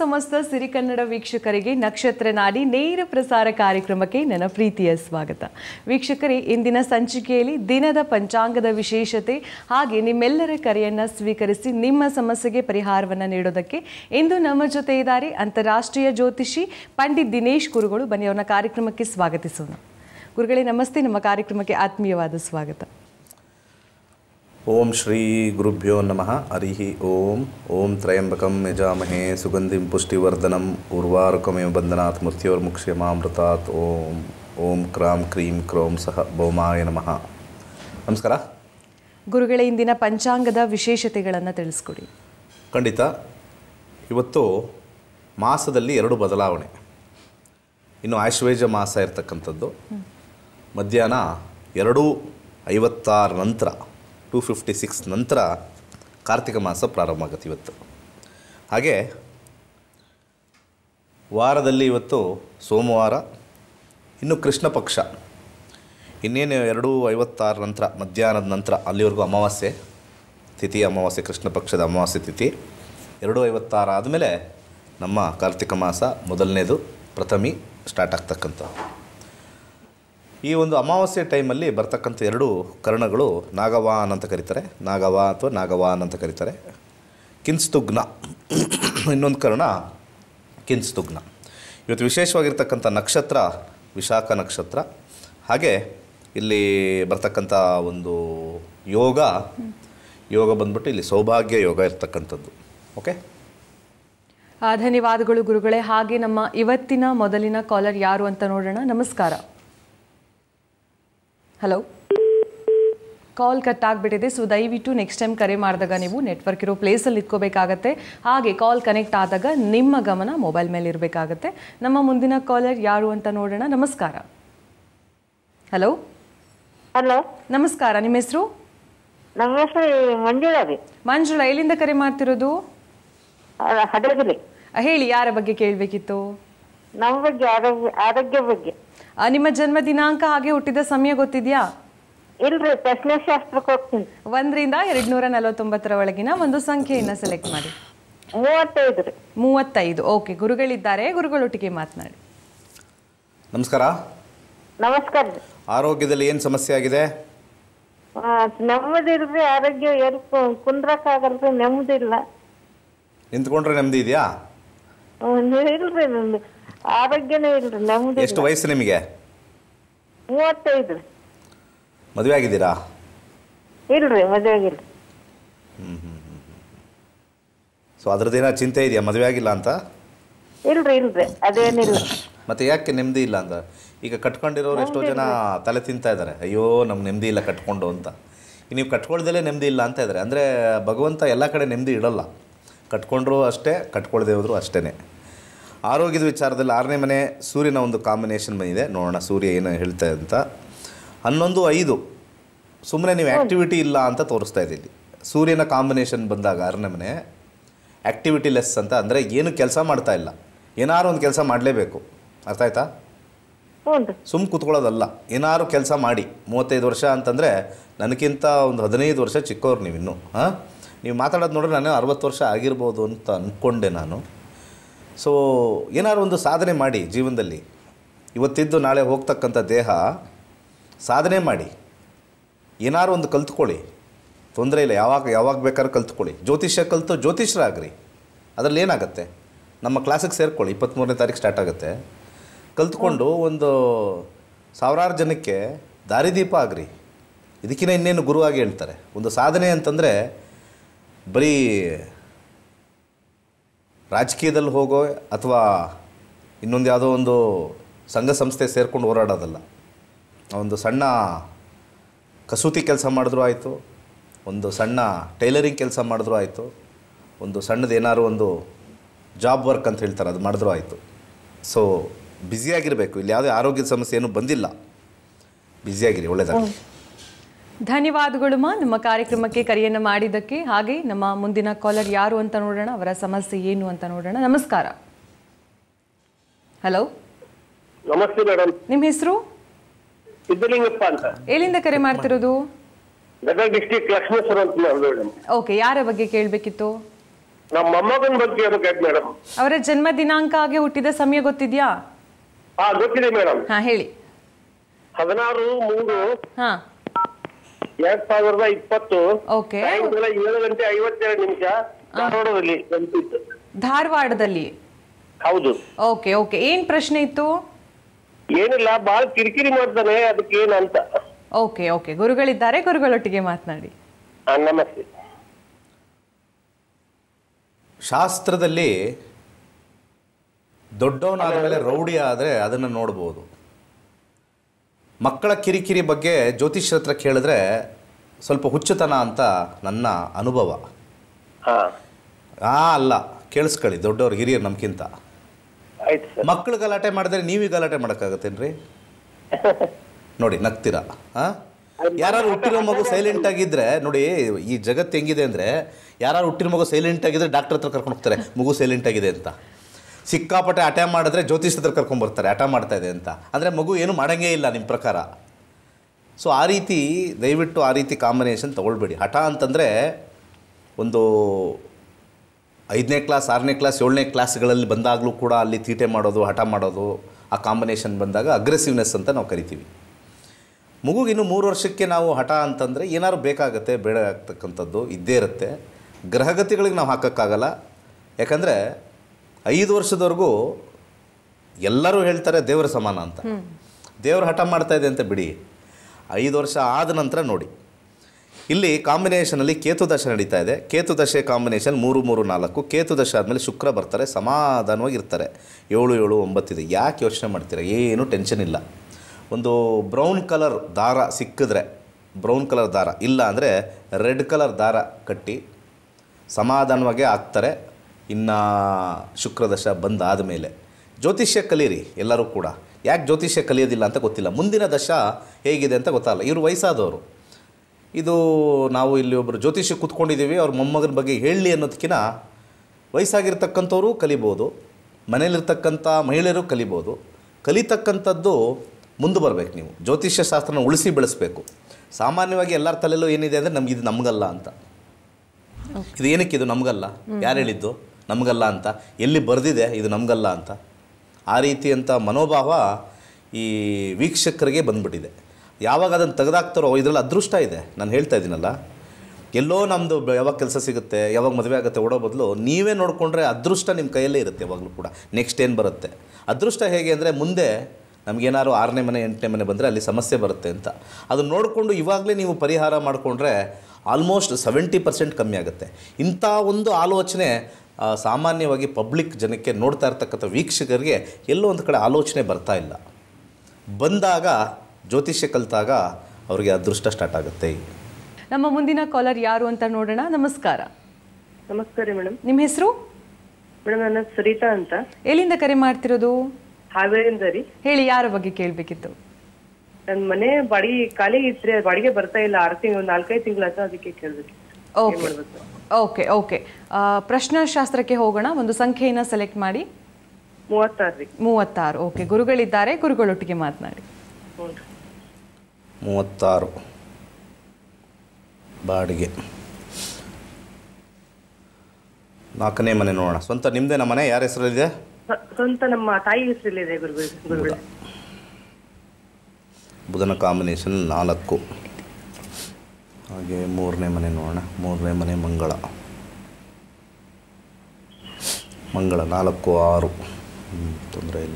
ಸಮಸ್ತ ಸಿರಿಕನ್ನಡ ವೀಕ್ಷಕರಿಗೆ ನಕ್ಷತ್ರ ನಾಡಿ ನೇರ ಪ್ರಸಾರ ಕಾರ್ಯಕ್ರಮಕ್ಕೆ ನನ್ನ ಪ್ರೀತಿಯ ಸ್ವಾಗತ ವೀಕ್ಷಕರೇ ಇಂದಿನ ಸಂಚಿಕೆಯಲ್ಲಿ ದಿನದ ಪಂಚಾಂಗದ ವಿಶೇಷತೆ ಹಾಗೆ ನಿಮ್ಮೆಲ್ಲರ ಕರೆಯನ್ನ ಸ್ವೀಕರಿಸಿ ನಿಮ್ಮ ಸಮಸ್ಯೆಗೆ ಪರಿಹಾರವನ್ನು ನೀಡೋದಕ್ಕೆ ಇಂದು ನಮ್ಮ ಜೊತೆ ಇದ್ದಾರೆ ಅಂತಾರಾಷ್ಟ್ರೀಯ ಜ್ಯೋತಿಷಿ ಪಂಡಿತ್ ದಿನೇಶ್ ಗುರುಗಳು ಬನ್ನಿ ಅವ್ರನ್ನ ಕಾರ್ಯಕ್ರಮಕ್ಕೆ ಸ್ವಾಗತಿಸೋಣ ಗುರುಗಳೇ ನಮಸ್ತೆ ನಮ್ಮ ಕಾರ್ಯಕ್ರಮಕ್ಕೆ ಆತ್ಮೀಯವಾದ ಸ್ವಾಗತ ಓಂ ಶ್ರೀ ಗುರುಭ್ಯೋ ನಮಃ ಹರಿ ಓಂ ಓಂ ತ್ರಯಂಬಕಂ ಯಜಾಮಹೇ ಸುಗಂಧಿಂ ಪುಷ್ಟಿವರ್ಧನಂ ಉರ್ವಾರುಕಮೇವ ಬಂಧನಾತ್ ಮೃತ್ಯೋರ್ಮುಕ್ಷ್ಯಮಾಮೃತಾತ್ ಓಂ ಓಂ ಕ್ರಾಂ ಕ್ರೀಂ ಕ್ರೋಂ ಸಹ ಭೌಮಾಯ ನಮಃ ನಮಸ್ಕಾರ ಗುರುಗಳೇ ಇಂದಿನ ಪಂಚಾಂಗದ ವಿಶೇಷತೆಗಳನ್ನು ತಿಳಿಸ್ಕೊಡಿ ಖಂಡಿತ ಇವತ್ತು ಮಾಸದಲ್ಲಿ ಎರಡು ಬದಲಾವಣೆ ಇನ್ನು ಆಶ್ವೇಜ ಮಾಸ ಇರ್ತಕ್ಕಂಥದ್ದು ಮಧ್ಯಾಹ್ನ ಎರಡು ಐವತ್ತಾರ ನಂತರ ಟೂ ಫಿಫ್ಟಿ ಸಿಕ್ಸ್ ನಂತರ ಕಾರ್ತಿಕ ಮಾಸ ಪ್ರಾರಂಭ ಆಗುತ್ತೆ ಇವತ್ತು ಹಾಗೆ ವಾರದಲ್ಲಿ ಇವತ್ತು ಸೋಮವಾರ ಇನ್ನು ಕೃಷ್ಣ ಪಕ್ಷ ಇನ್ನೇನು ಎರಡು ಐವತ್ತಾರ ನಂತರ ಮಧ್ಯಾಹ್ನದ ನಂತರ ಅಲ್ಲಿವರೆಗೂ ಅಮಾವಾಸ್ಯೆ ತಿಥಿ ಅಮಾವಾಸ್ಯೆ ಕೃಷ್ಣ ಪಕ್ಷದ ಅಮಾವಾಸ್ಯೆ ತಿಥಿ ಎರಡು ಐವತ್ತಾರು ಆದಮೇಲೆ ನಮ್ಮ ಕಾರ್ತಿಕ ಮಾಸ ಮೊದಲನೇದು ಪ್ರಥಮಿ ಸ್ಟಾರ್ಟ್ ಆಗ್ತಕ್ಕಂಥದ್ದು ಈ ಒಂದು ಅಮಾವಾಸ್ಯೆ ಟೈಮಲ್ಲಿ ಬರ್ತಕ್ಕಂಥ ಎರಡು ಕರ್ಣಗಳು ನಾಗವಾನ್ ಅಂತ ಕರೀತಾರೆ ನಾಗವ ಅಥವಾ ನಾಗವಾನ್ ಅಂತ ಕರೀತಾರೆ ಕಿನ್ಸ್ತುಗ್ನ ಇನ್ನೊಂದು ಕರ್ಣ ಕಿನ್ಸ್ತುಗ್ನ ಇವತ್ತು ವಿಶೇಷವಾಗಿರ್ತಕ್ಕಂಥ ನಕ್ಷತ್ರ ವಿಶಾಖ ನಕ್ಷತ್ರ ಹಾಗೆ ಇಲ್ಲಿ ಬರ್ತಕ್ಕಂಥ ಒಂದು ಯೋಗ ಯೋಗ ಬಂದ್ಬಿಟ್ಟು ಇಲ್ಲಿ ಸೌಭಾಗ್ಯ ಯೋಗ ಇರ್ತಕ್ಕಂಥದ್ದು ಓಕೆ ಆ, ಧನ್ಯವಾದಗಳು ಗುರುಗಳೇ ಹಾಗೆ ನಮ್ಮ ಇವತ್ತಿನ ಮೊದಲಿನ ಕಾಲರ್ ಯಾರು ಅಂತ ನೋಡೋಣ ನಮಸ್ಕಾರ ಹಲೋ ಕಾಲ್ ಕಟ್ ಆಗಿಬಿಟ್ಟಿದೆ ಸೊ ದಯವಿಟ್ಟು ನೆಕ್ಸ್ಟ್ ಟೈಮ್ ಕರೆ ಮಾಡಿದಾಗ ನೀವು ನೆಟ್ವರ್ಕ್ ಇರೋ ಪ್ಲೇಸಲ್ಲಿ ಇಟ್ಕೋಬೇಕಾಗತ್ತೆ ಹಾಗೆ ಕಾಲ್ ಕನೆಕ್ಟ್ ಆದಾಗ ನಿಮ್ಮ ಗಮನ ಮೊಬೈಲ್ ಮೇಲೆ ಇರಬೇಕಾಗತ್ತೆ ನಮ್ಮ ಮುಂದಿನ ಕಾಲರ್ ಯಾರು ಅಂತ ನೋಡೋಣ ನಮಸ್ಕಾರ ಹಲೋ ಹಲೋ ನಮಸ್ಕಾರ ನಿಮ್ಮ ಹೆಸರು ನಮ್ಮ ಹೆಸರು ಮಂಜುಳಾ ರೀ ಮಂಜುಳಾ ಎಲ್ಲಿಂದ ಕರೆ ಮಾಡ್ತಿರೋದು ಅಲ್ಲ, ಹಡಗಲಿ ಆ, ಹೇಳಿ ಯಾರ ಬಗ್ಗೆ ಕೇಳಬೇಕಿತ್ತು ನಮ್ಮ ಬಗ್ಗೆ ಆರೋಗ್ಯ ಆರೋಗ್ಯ ಬಗ್ಗೆ ನಿಮ್ಮ ಜನ್ಮ ದಿನಾಂಕ ಹಾಗೆ ಹುಟ್ಟಿದ ಸಮಯ ಗೊತ್ತಿದೆಯಾ ಇಲ್ರಿ ಪ್ರಶ್ನೆ ಶಾಸ್ತ್ರಕ್ಕೆ ಹೋಗ್ತೀನಿ ಒಂದರಿಂದ ಎರಡು ನೂರ ನಲವತ್ತೊಂಬತ್ತರ ಒಳಗಿನ ಒಂದು ಸಂಖ್ಯೆಯನ್ನು ಸೆಲೆಕ್ಟ್ ಮಾಡಿ ಮೂವತ್ತೈದು ರೀ ಮೂವತ್ತೈದು ಓಕೆ ಗುರುಗಳಿದ್ದಾರೆ ಗುರುಗಳೊಟ್ಟಿಗೆ ಮಾತನಾಡಿ ನಮಸ್ಕಾರ ನಮಸ್ಕಾರ ರೀ ಆರೋಗ್ಯದಲ್ಲಿ ಏನು ಸಮಸ್ಯೆ ಆಗಿದೆ ಆ, ನೆಮ್ಮದಿಲ್ರಿ ಆರೋಗ್ಯ ಎಲ್ಲಿ ಕುಂದ್ರಕ್ಕಾಗಲ್ರಿ ನೆಮ್ಮದಿಲ್ಲ ನಿಂತ್ಕೊಂಡ್ರೆ ನೆಮ್ಮದಿ ಇದೆಯಾ ಹ್ಮ್, ಇಲ್ರಿ ನಂದು ಆರೋಗ್ಯನೇ ಇಲ್ರಿ ನೆಮ್ಮದಿ ಎಷ್ಟು ವಯಸ್ಸು ನಿಮಗೆ ಮೂವತ್ತೈದು ರೀ ಮದುವೆ ಆಗಿದ್ದೀರಾ ಇಲ್ರಿ ಮದುವೆ ಆಗಿಲ್ರಿ ಸೊ ಅದ್ರದ್ದೇನೋ ಚಿಂತೆ ಇದೆಯಾ ಮದುವೆ ಆಗಿಲ್ಲ ಅಂತ ಇಲ್ರಿ ಇಲ್ರಿ ಅದೇನಿಲ್ಲ ಮತ್ತೆ ಯಾಕೆ ನೆಮ್ಮದಿ ಇಲ್ಲ ಅಂತ ಈಗ ಕಟ್ಕೊಂಡಿರೋರು ಎಷ್ಟೋ ಜನ ತಲೆ ತಿಂತಾ ಇದ್ದಾರೆ ಅಯ್ಯೋ ನಮ್ಗೆ ನೆಮ್ಮದಿ ಇಲ್ಲ ಕಟ್ಕೊಂಡು ಅಂತ ಈಗ ನೀವು ಕಟ್ಕೊಳ್ದಲೇ ನೆಮ್ಮದಿ ಇಲ್ಲ ಅಂತ ಇದ್ದಾರೆ ಅಂದರೆ ಭಗವಂತ ಎಲ್ಲ ಕಡೆ ನೆಮ್ಮದಿ ಇಡಲ್ಲ ಕಟ್ಕೊಂಡ್ರು ಅಷ್ಟೇ ಕಟ್ಕೊಳ್ದೇ ಹೋದ್ರು ಅಷ್ಟೇ ಆರೋಗ್ಯದ ವಿಚಾರದಲ್ಲಿ ಆರನೇ ಮನೆ ಸೂರ್ಯನ ಒಂದು ಕಾಂಬಿನೇಷನ್ ಬಂದಿದೆ ನೋಡೋಣ ಸೂರ್ಯ ಏನು ಹೇಳ್ತಾ ಅಂತ ಹನ್ನೊಂದು ಐದು ಸುಮ್ಮನೆ ನೀವು ಆ್ಯಕ್ಟಿವಿಟಿ ಇಲ್ಲ ಅಂತ ತೋರಿಸ್ತಾ ಇದ್ದೀವಿ ಸೂರ್ಯನ ಕಾಂಬಿನೇಷನ್ ಬಂದಾಗ ಆರನೇ ಮನೆ ಆ್ಯಕ್ಟಿವಿಟಿ ಲೆಸ್ ಅಂತ ಅಂದರೆ ಏನು ಕೆಲಸ ಮಾಡ್ತಾ ಇಲ್ಲ ಏನಾರು ಒಂದು ಕೆಲಸ ಮಾಡಲೇಬೇಕು ಅರ್ಥ ಆಯ್ತಾ ಹ್ಞೂ ರೀ ಸುಮ್ಮ ಕೂತ್ಕೊಳ್ಳೋದಲ್ಲ ಏನಾರು ಕೆಲಸ ಮಾಡಿ ಮೂವತ್ತೈದು ವರ್ಷ ಅಂತಂದರೆ ನನಗಿಂತ ಒಂದು ಹದಿನೈದು ವರ್ಷ ಚಿಕ್ಕವ್ರು ನೀವು ಇನ್ನೂ ಹಾಂ ನೀವು ಮಾತಾಡೋದು ನೋಡಿದ್ರೆ ನಾನು ಅರವತ್ತು ವರ್ಷ ಆಗಿರ್ಬೋದು ಅಂತ ಅಂದ್ಕೊಂಡೆ ನಾನು ಸೊ ಏನಾರು ಒಂದು ಸಾಧನೆ ಮಾಡಿ ಜೀವನದಲ್ಲಿ ಇವತ್ತಿದ್ದು ನಾಳೆ ಹೋಗ್ತಕ್ಕಂಥ ದೇಹ ಸಾಧನೆ ಮಾಡಿ ಏನಾರು ಒಂದು ಕಲ್ತ್ಕೊಳ್ಳಿ ತೊಂದರೆ ಇಲ್ಲ ಯಾವಾಗ ಯಾವಾಗ ಬೇಕಾದ್ರೂ ಕಲ್ತ್ಕೊಳ್ಳಿ ಜ್ಯೋತಿಷ್ಯ ಕಲಿತು ಜ್ಯೋತಿಷ್ಯರಾಗ್ರಿ ಅದರಲ್ಲಿ ಏನಾಗುತ್ತೆ ನಮ್ಮ ಕ್ಲಾಸಿಗೆ ಸೇರ್ಕೊಳ್ಳಿ ಇಪ್ಪತ್ತ್ಮೂರನೇ ತಾರೀಕು ಸ್ಟಾರ್ಟ್ ಆಗುತ್ತೆ ಕಲ್ತ್ಕೊಂಡು ಒಂದು ಸಾವಿರಾರು ಜನಕ್ಕೆ ದಾರಿದೀಪ ಆಗ್ರಿ ಇದಕ್ಕಿಂತ ಇನ್ನೇನು ಗುರುವಾಗಿ ಹೇಳ್ತಾರೆ ಒಂದು ಸಾಧನೆ ಅಂತಂದರೆ ಬರೀ ರಾಜಕೀಯದಲ್ಲಿ ಹೋಗೋ ಅಥವಾ ಇನ್ನೊಂದು ಯಾವುದೋ ಒಂದು ಸಂಘ ಸಂಸ್ಥೆ ಸೇರ್ಕೊಂಡು ಹೋರಾಡೋದಲ್ಲ ಒಂದು ಸಣ್ಣ ಕಸೂತಿ ಕೆಲಸ ಮಾಡಿದ್ರು ಆಯಿತು ಒಂದು ಸಣ್ಣ ಟೈಲರಿಂಗ್ ಕೆಲಸ ಮಾಡಿದ್ರು ಆಯಿತು ಒಂದು ಸಣ್ಣದು ಏನಾದ್ರು ಒಂದು ಜಾಬ್ ವರ್ಕ್ ಅಂತ ಹೇಳ್ತಾರೆ ಅದು ಮಾಡಿದ್ರು ಆಯಿತು ಸೊ ಬ್ಯುಸಿಯಾಗಿರಬೇಕು ಇಲ್ಲಿ ಯಾವುದೇ ಆರೋಗ್ಯದ ಸಮಸ್ಯೆ ಏನೂ ಬಂದಿಲ್ಲ ಬ್ಯುಸಿಯಾಗಿರಿ ಒಳ್ಳೆಯದಾಗಲಿ ಧನ್ಯವಾದಗಳು ಮಾ ನಮ್ಮ ಕಾರ್ಯಕ್ರಮಕ್ಕೆ ಕರೆಯನ್ನು ಮಾಡಿದ್ದಕ್ಕೆ ಹಾಗೆ ನಮ್ಮ ಮುಂದಿನ ಕಾಲರ್ ಯಾರು ಅಂತ ನೋಡೋಣ ಅವರ ಸಮಸ್ಯೆ ಏನು ಅಂತ ನೋಡೋಣ ನಮಸ್ಕಾರ ಹಲೋ ನಮಸ್ತೆ ಮೇಡಮ್ ನಿಮ್ಮ ಹೆಸರು ಸಿದ್ದಲಿಂಗಪ್ಪ ಅಂತ ಎಲ್ಲಿಂದ ಕರೆ ಮಾಡ್ತಿರೋದು ಗದಗ ಡಿಸ್ಟಿಕ್ ಲಕ್ಷ್ಮೇಶ್ವರ ಅಂತ ಮೇಡಮ್ ಓಕೆ ಯಾರ ಬಗ್ಗೆ ಕೇಳಬೇಕಿತ್ತು ನಮ್ಮ ಮೊಮ್ಮಗನ ಬಗ್ಗೆ ಬೇಕಾಯ್ತು ಮೇಡಮ್ ಅವರ ಜನ್ಮ ದಿನಾಂಕ ಹಾಗೆ ಹುಟ್ಟಿದ ಸಮಯ ಗೊತ್ತಿದ್ಯಾ ಹಾ ಗೊತ್ತಿದೆ ಮೇಡಮ್ ಹಾ ಹೇಳಿ ಹದಿನಾರು ಮೂರು ಹಾ ಎರಡ್ ಸಾವಿರದ ಇಪ್ಪತ್ತು ಓಕೆ ಸಾಯಂಕಾಲ ಏಳು ಗಂಟೆ ಐವತ್ತೆರಡು ನಿಮಿಷ ಧಾರವಾಡದಲ್ಲಿ ಗಂಟಿತ್ತು ಧಾರವಾಡದಲ್ಲಿ ಹೌದು ಓಕೆ ಓಕೆ ಏನ್ ಪ್ರಶ್ನೆ ಇತ್ತು ಏನಿಲ್ಲ ಬಾಳ್ ಕಿರಿಕಿರಿ ಮಾಡ್ತಾನೆ ಅದಕ್ಕೆ ಏನಂತ ಓಕೆ ಓಕೆ ಗುರುಗಳಿದ್ದಾರೆ ಗುರುಗಳೊಟ್ಟಿಗೆ ಮಾತನಾಡಿ ಆ, ನಮಸ್ತೆ ಶಾಸ್ತ್ರದಲ್ಲಿ ದೊಡ್ಡವನಾದ ಮೇಲೆ ರೌಡಿ ಆದರೆ ಅದನ್ನು ನೋಡ್ಬೋದು ಮಕ್ಕಳ ಕಿರಿಕಿರಿ ಬಗ್ಗೆ ಜ್ಯೋತಿಷ್ಯ ಹತ್ರ ಕೇಳಿದ್ರೆ ಸ್ವಲ್ಪ ಹುಚ್ಚುತನ ಅಂತ ನನ್ನ ಅನುಭವ ಹಾ ಆ ಅಲ್ಲ ಕೇಳಿಸ್ಕೊಳ್ಳಿ ದೊಡ್ಡವ್ರು ಹಿರಿಯರು ನಮ್ಗಿಂತ ಆಯ್ತು ಸರ್ ಮಕ್ಕಳು ಗಲಾಟೆ ಮಾಡಿದ್ರೆ ನೀವೇ ಗಲಾಟೆ ಮಾಡೋಕ್ಕಾಗತ್ತೇನ್ರಿ ನೋಡಿ ನಗ್ತೀರಾ ಹಾಂ ಯಾರು ಹುಟ್ಟಿರೋ ಮಗು ಸೈಲೆಂಟ್ ಆಗಿದ್ರೆ ನೋಡಿ ಈ ಜಗತ್ತು ಹೆಂಗಿದೆ ಅಂದರೆ ಯಾರು ಹುಟ್ಟಿರೋ ಮಗು ಸೈಲೆಂಟ್ ಆಗಿದ್ರೆ ಡಾಕ್ಟರ್ ಹತ್ರ ಕರ್ಕೊಂಡು ಹೋಗ್ತಾರೆ ಮಗು ಸೈಲೆಂಟ್ ಆಗಿದೆ ಅಂತ ಸಿಕ್ಕಾಪಟ್ಟೆ ಹಠ ಮಾಡಿದ್ರೆ ಜ್ಯೋತಿಷ್ ಹತ್ರ ಕರ್ಕೊಂಬರ್ತಾರೆ ಹಠ ಮಾಡ್ತಾ ಇದೆ ಅಂತ ಅಂದರೆ ಮಗು ಏನು ಮಾಡಂಗೇ ಇಲ್ಲ ನಿಮ್ಮ ಪ್ರಕಾರ ಸೊ ಆ ರೀತಿ ದಯವಿಟ್ಟು ಆ ರೀತಿ ಕಾಂಬಿನೇಷನ್ ತೊಗೊಳ್ಬೇಡಿ ಹಠ ಅಂತಂದರೆ ಒಂದು ಐದನೇ ಕ್ಲಾಸ್ ಆರನೇ ಕ್ಲಾಸ್ ಏಳನೇ ಕ್ಲಾಸ್ಗಳಲ್ಲಿ ಬಂದಾಗಲೂ ಕೂಡ ಅಲ್ಲಿ ತೀಟೆ ಮಾಡೋದು ಹಠ ಮಾಡೋದು ಆ ಕಾಂಬಿನೇಷನ್ ಬಂದಾಗ ಅಗ್ರೆಸಿವ್ನೆಸ್ ಅಂತ ನಾವು ಕರಿತೀವಿ ಮಗುಗೆ ಇನ್ನು ಮೂರು ವರ್ಷಕ್ಕೆ ನಾವು ಹಠ ಅಂತಂದರೆ ಏನಾದ್ರು ಬೇಕಾಗತ್ತೆ ಬೇಡ ಆಗ್ತಕ್ಕಂಥದ್ದು ಇದ್ದೇ ಇರುತ್ತೆ ಗ್ರಹಗತಿಗಳಿಗೆ ನಾವು ಹಾಕೋಕ್ಕಾಗಲ್ಲ ಯಾಕಂದರೆ ಐದು ವರ್ಷದವರೆಗೂ ಎಲ್ಲರೂ ಹೇಳ್ತಾರೆ ದೇವರ ಸಮಾನ ಅಂತ ದೇವ್ರ ಹಠ ಮಾಡ್ತಾ ಇದೆ ಅಂತ ಬಿಡಿ ಐದು ವರ್ಷ ಆದ ನಂತರ ನೋಡಿ ಇಲ್ಲಿ ಕಾಂಬಿನೇಷನಲ್ಲಿ ಕೇತು ದಶೆ ನಡೀತಾ ಇದೆ ಕೇತು ದಶೆ ಕಾಂಬಿನೇಷನ್ ಮೂರು ಮೂರು ನಾಲ್ಕು ಕೇತು ದಶೆ ಆದಮೇಲೆ ಶುಕ್ರ ಬರ್ತಾರೆ ಸಮಾಧಾನವಾಗಿ ಇರ್ತಾರೆ ಏಳು ಏಳು ಒಂಬತ್ತಿದೆ ಯಾಕೆ ಯೋಚನೆ ಮಾಡ್ತೀರಾ ಏನು ಟೆನ್ಷನ್ ಇಲ್ಲ ಒಂದು ಬ್ರೌನ್ ಕಲರ್ ದಾರ ಸಿಕ್ಕಿದ್ರೆ ಬ್ರೌನ್ ಕಲರ್ ದಾರ ಇಲ್ಲ ಅಂದರೆ ರೆಡ್ ಕಲರ್ ದಾರ ಕಟ್ಟಿ ಸಮಾಧಾನವಾಗಿ ಆಗ್ತಾರೆ ಇನ್ನು ಶುಕ್ರದಶ ಬಂದಾದ ಮೇಲೆ ಜ್ಯೋತಿಷ್ಯ ಕಲೀರಿ ಎಲ್ಲರೂ ಕೂಡ ಯಾಕೆ ಜ್ಯೋತಿಷ್ಯ ಕಲಿಯೋದಿಲ್ಲ ಅಂತ ಗೊತ್ತಿಲ್ಲ ಮುಂದಿನ ದಶ ಹೇಗಿದೆ ಅಂತ ಗೊತ್ತಾಗಲ್ಲ ಇವರು ವಯಸ್ಸಾದವರು ಇದು ನಾವು ಇಲ್ಲಿ ಒಬ್ಬರು ಜ್ಯೋತಿಷ್ಯ ಕೂತ್ಕೊಂಡಿದ್ದೀವಿ ಅವ್ರ ಮೊಮ್ಮಗನ ಬಗ್ಗೆ ಹೇಳಲಿ ಅನ್ನೋದಕ್ಕಿಂತ ವಯಸ್ಸಾಗಿರ್ತಕ್ಕಂಥವರು ಕಲಿಬೋದು ಮನೇಲಿರ್ತಕ್ಕಂಥ ಮಹಿಳೆಯರು ಕಲಿಬೋದು ಕಲಿತಕ್ಕಂಥದ್ದು ಮುಂದೆ ಬರಬೇಕು ನೀವು ಜ್ಯೋತಿಷ್ಯ ಶಾಸ್ತ್ರನ ಉಳಿಸಿ ಬೆಳೆಸಬೇಕು ಸಾಮಾನ್ಯವಾಗಿ ಎಲ್ಲರ ತಲೆಯಲ್ಲೂ ಏನಿದೆ ಅಂದರೆ ನಮ್ಗೆ ಇದು ನಮಗಲ್ಲ ಅಂತ ಇದು ಏನಕ್ಕೆ ಇದು ನಮಗಲ್ಲ ಯಾರು ಹೇಳಿದ್ದು ನಮಗಲ್ಲ ಅಂತ ಎಲ್ಲಿ ಬರೆದಿದೆ ಇದು ನಮಗಲ್ಲ ಅಂತ ಆ ರೀತಿಯಂಥ ಮನೋಭಾವ ಈ ವೀಕ್ಷಕರಿಗೆ ಬಂದ್ಬಿಟ್ಟಿದೆ ಯಾವಾಗ ಅದನ್ನು ತೆಗೆದಾಕ್ತಾರೋ ಇದರಲ್ಲಿ ಅದೃಷ್ಟ ಇದೆ ನಾನು ಹೇಳ್ತಾ ಇದ್ದೀನಲ್ಲ ಎಲ್ಲೋ ನಮ್ಮದು ಯಾವಾಗ ಕೆಲಸ ಸಿಗುತ್ತೆ ಯಾವಾಗ ಮದುವೆ ಆಗುತ್ತೆ ಓಡೋ ಬದಲು ನೀವೇ ನೋಡಿಕೊಂಡ್ರೆ ಅದೃಷ್ಟ ನಿಮ್ಮ ಕೈಯಲ್ಲೇ ಇರುತ್ತೆ ಯಾವಾಗಲೂ ಕೂಡ ನೆಕ್ಸ್ಟ್ ಏನು ಬರುತ್ತೆ ಅದೃಷ್ಟ ಹೇಗೆ ಅಂದರೆ ಮುಂದೆ ನಮಗೇನಾದ್ರು ಆರನೇ ಮನೆ ಎಂಟನೇ ಮನೆ ಬಂದರೆ ಅಲ್ಲಿ ಸಮಸ್ಯೆ ಬರುತ್ತೆ ಅಂತ ಅದನ್ನು ನೋಡಿಕೊಂಡು ಇವಾಗಲೇ ನೀವು ಪರಿಹಾರ ಮಾಡಿಕೊಂಡ್ರೆ ಆಲ್ಮೋಸ್ಟ್ ಸೆವೆಂಟಿ ಪರ್ಸೆಂಟ್ ಕಮ್ಮಿ ಆಗುತ್ತೆ ಇಂಥ ಒಂದು ಆಲೋಚನೆ ಆ, ಸಾಮಾನ್ಯವಾಗಿ ಪಬ್ಲಿಕ್ ಜನಕ್ಕೆ ನೋಡ್ತಾ ಇರ್ತಕ್ಕಂಥ ವೀಕ್ಷಕರಿಗೆ ಎಲ್ಲೋ ಒಂದು ಕಡೆ ಆಲೋಚನೆ ಬರ್ತಾ ಇಲ್ಲ ಬಂದಾಗ ಜ್ಯೋತಿಷ್ಯ ಕಲಿತಾಗ ಅವರಿಗೆ ಅದೃಷ್ಟ ಸ್ಟಾರ್ಟ್ ಆಗುತ್ತೆ ನಮ್ಮ ಮುಂದಿನ ಕಾಲರ್ ಯಾರು ಅಂತ ನೋಡೋಣ ನಮಸ್ಕಾರ ನಮಸ್ಕಾರ ಮೇಡಮ್ ನಿಮ್ಮ ಹೆಸರು ಮೇಡಮ್ ನನ್ನ ಹೆಸ್ರು ಸರಿತಾ ಅಂತ ಎಲ್ಲಿಂದ ಕರೆ ಮಾಡ್ತಿರೋದು ಹಾವೇರಿಂದ ರೀ ಹೇಳಿ ಯಾರ ಬಗ್ಗೆ ಕೇಳಬೇಕಿತ್ತು ನನ್ ಮನೆ ಬಾಡಿಗೆ ಖಾಲಿ ಇತ್ರಿ ಅದ್ ಬಾಡಿಗೆ ಬರ್ತಾ ಇಲ್ಲ ಆರು ತಿಂಗಳು ನಾಲ್ಕೈದು ತಿಂಗಳಾತ ಅದಕ್ಕೆ ಕೇಳ್ಬೇಕು ಓಕೆ ಓಕೆ ಓಕೆ ಪ್ರಶ್ನಾಶಾಸ್ತ್ರಕ್ಕೆ ಹೋಗೋಣ ಒಂದು ಸಂಖ್ಯೆಯನ್ನು ಸೆಲೆಕ್ಟ್ ಮಾಡಿ ಮೂವತ್ತಾರು ರೀ ಮೂವತ್ತಾರು ಓಕೆ ಗುರುಗಳಿದ್ದಾರೆ ಗುರುಗಳೊಟ್ಟಿಗೆ ಮಾತನಾಡಿ ಹ್ಞೂ ರೀ ಮೂವತ್ತಾರು ಬಾಡಿಗೆ ನಾಲ್ಕನೇ ಮನೆ ನೋಡೋಣ ಸ್ವಂತ ನಿಮ್ಮದೇನ ಮನೆ ಯಾರ ಹೆಸರಲ್ಲಿದೆ ಸ- ಸ್ವಂತ ನಮ್ಮ ತಾಯಿ ಹೆಸರಲ್ಲಿದೆ ಗುರುಗಳು ಗುರುಗಳು ಬುಧನ ಕಾಂಬಿನೇಷನ್ ನಾಲ್ಕು ಹಾಗೆ ಮೂರನೇ ಮನೆ ನೋಡೋಣ ಮೂರನೇ ಮನೆ ಮಂಗಳ ಮಂಗಳ ನಾಲ್ಕು ಆರು ತೊಂದರೆ ಇಲ್ಲ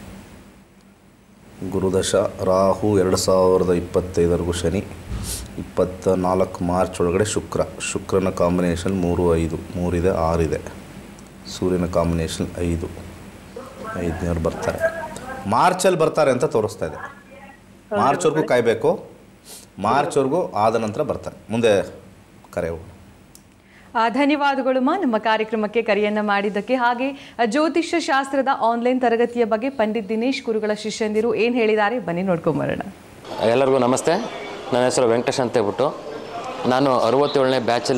ಗುರುದಶ ರಾಹು ಎರಡು ಸಾವಿರದ ಇಪ್ಪತ್ತೈದರೆಗೂ ಶನಿ ಇಪ್ಪತ್ತ ನಾಲ್ಕು ಮಾರ್ಚ್ ಒಳಗಡೆ ಶುಕ್ರ ಶುಕ್ರನ ಕಾಂಬಿನೇಷನ್ ಮೂರು ಐದು ಮೂರಿದೆ ಆರಿದೆ ಸೂರ್ಯನ ಕಾಂಬಿನೇಷನ್ ಐದು ಐದನೇವ್ರು ಬರ್ತಾರೆ ಮಾರ್ಚಲ್ಲಿ ಬರ್ತಾರೆ ಅಂತ ತೋರಿಸ್ತಾ ಇದೆ ಮಾರ್ಚ್ವರೆಗೂ ಕಾಯಬೇಕು ಮಾರ್ಚ್ವರೆಗೂ ಆದ ನಂತರ ಬರ್ತಾರೆ ಮುಂದೆ ಕರೆ ಹೋಗೋಣ ಆ, ಧನ್ಯವಾದಗಳು ಮಾ ನಮ್ಮ ಕಾರ್ಯಕ್ರಮಕ್ಕೆ ಕರೆಯನ್ನ ಮಾಡಿದ್ದಕ್ಕೆ ಹಾಗೆ ಆ, ಜ್ಯೋತಿಷ್ಯ ಶಾಸ್ತ್ರದ ಆನ್ಲೈನ್ ತರಗತಿಯ ಬಗ್ಗೆ ಪಂಡಿತ್ ದಿನೇಶ್ ಗುರುಗಳ ಶಿಷ್ಯಂದಿರು ಏನು ಹೇಳಿದ್ದಾರೆ ಬನ್ನಿ ನೋಡ್ಕೊಂಬರೋಣ ಎಲ್ಲರಿಗೂ ನಮಸ್ತೆ ನನ್ನ ಹೆಸರು ವೆಂಕಟೇಶ್ ಅಂತ ಹೇಳ್ಬಿಟ್ಟು ನಾನು ಅರವತ್ತೇಳನೇ ಬ್ಯಾಚಲ್ಲಿ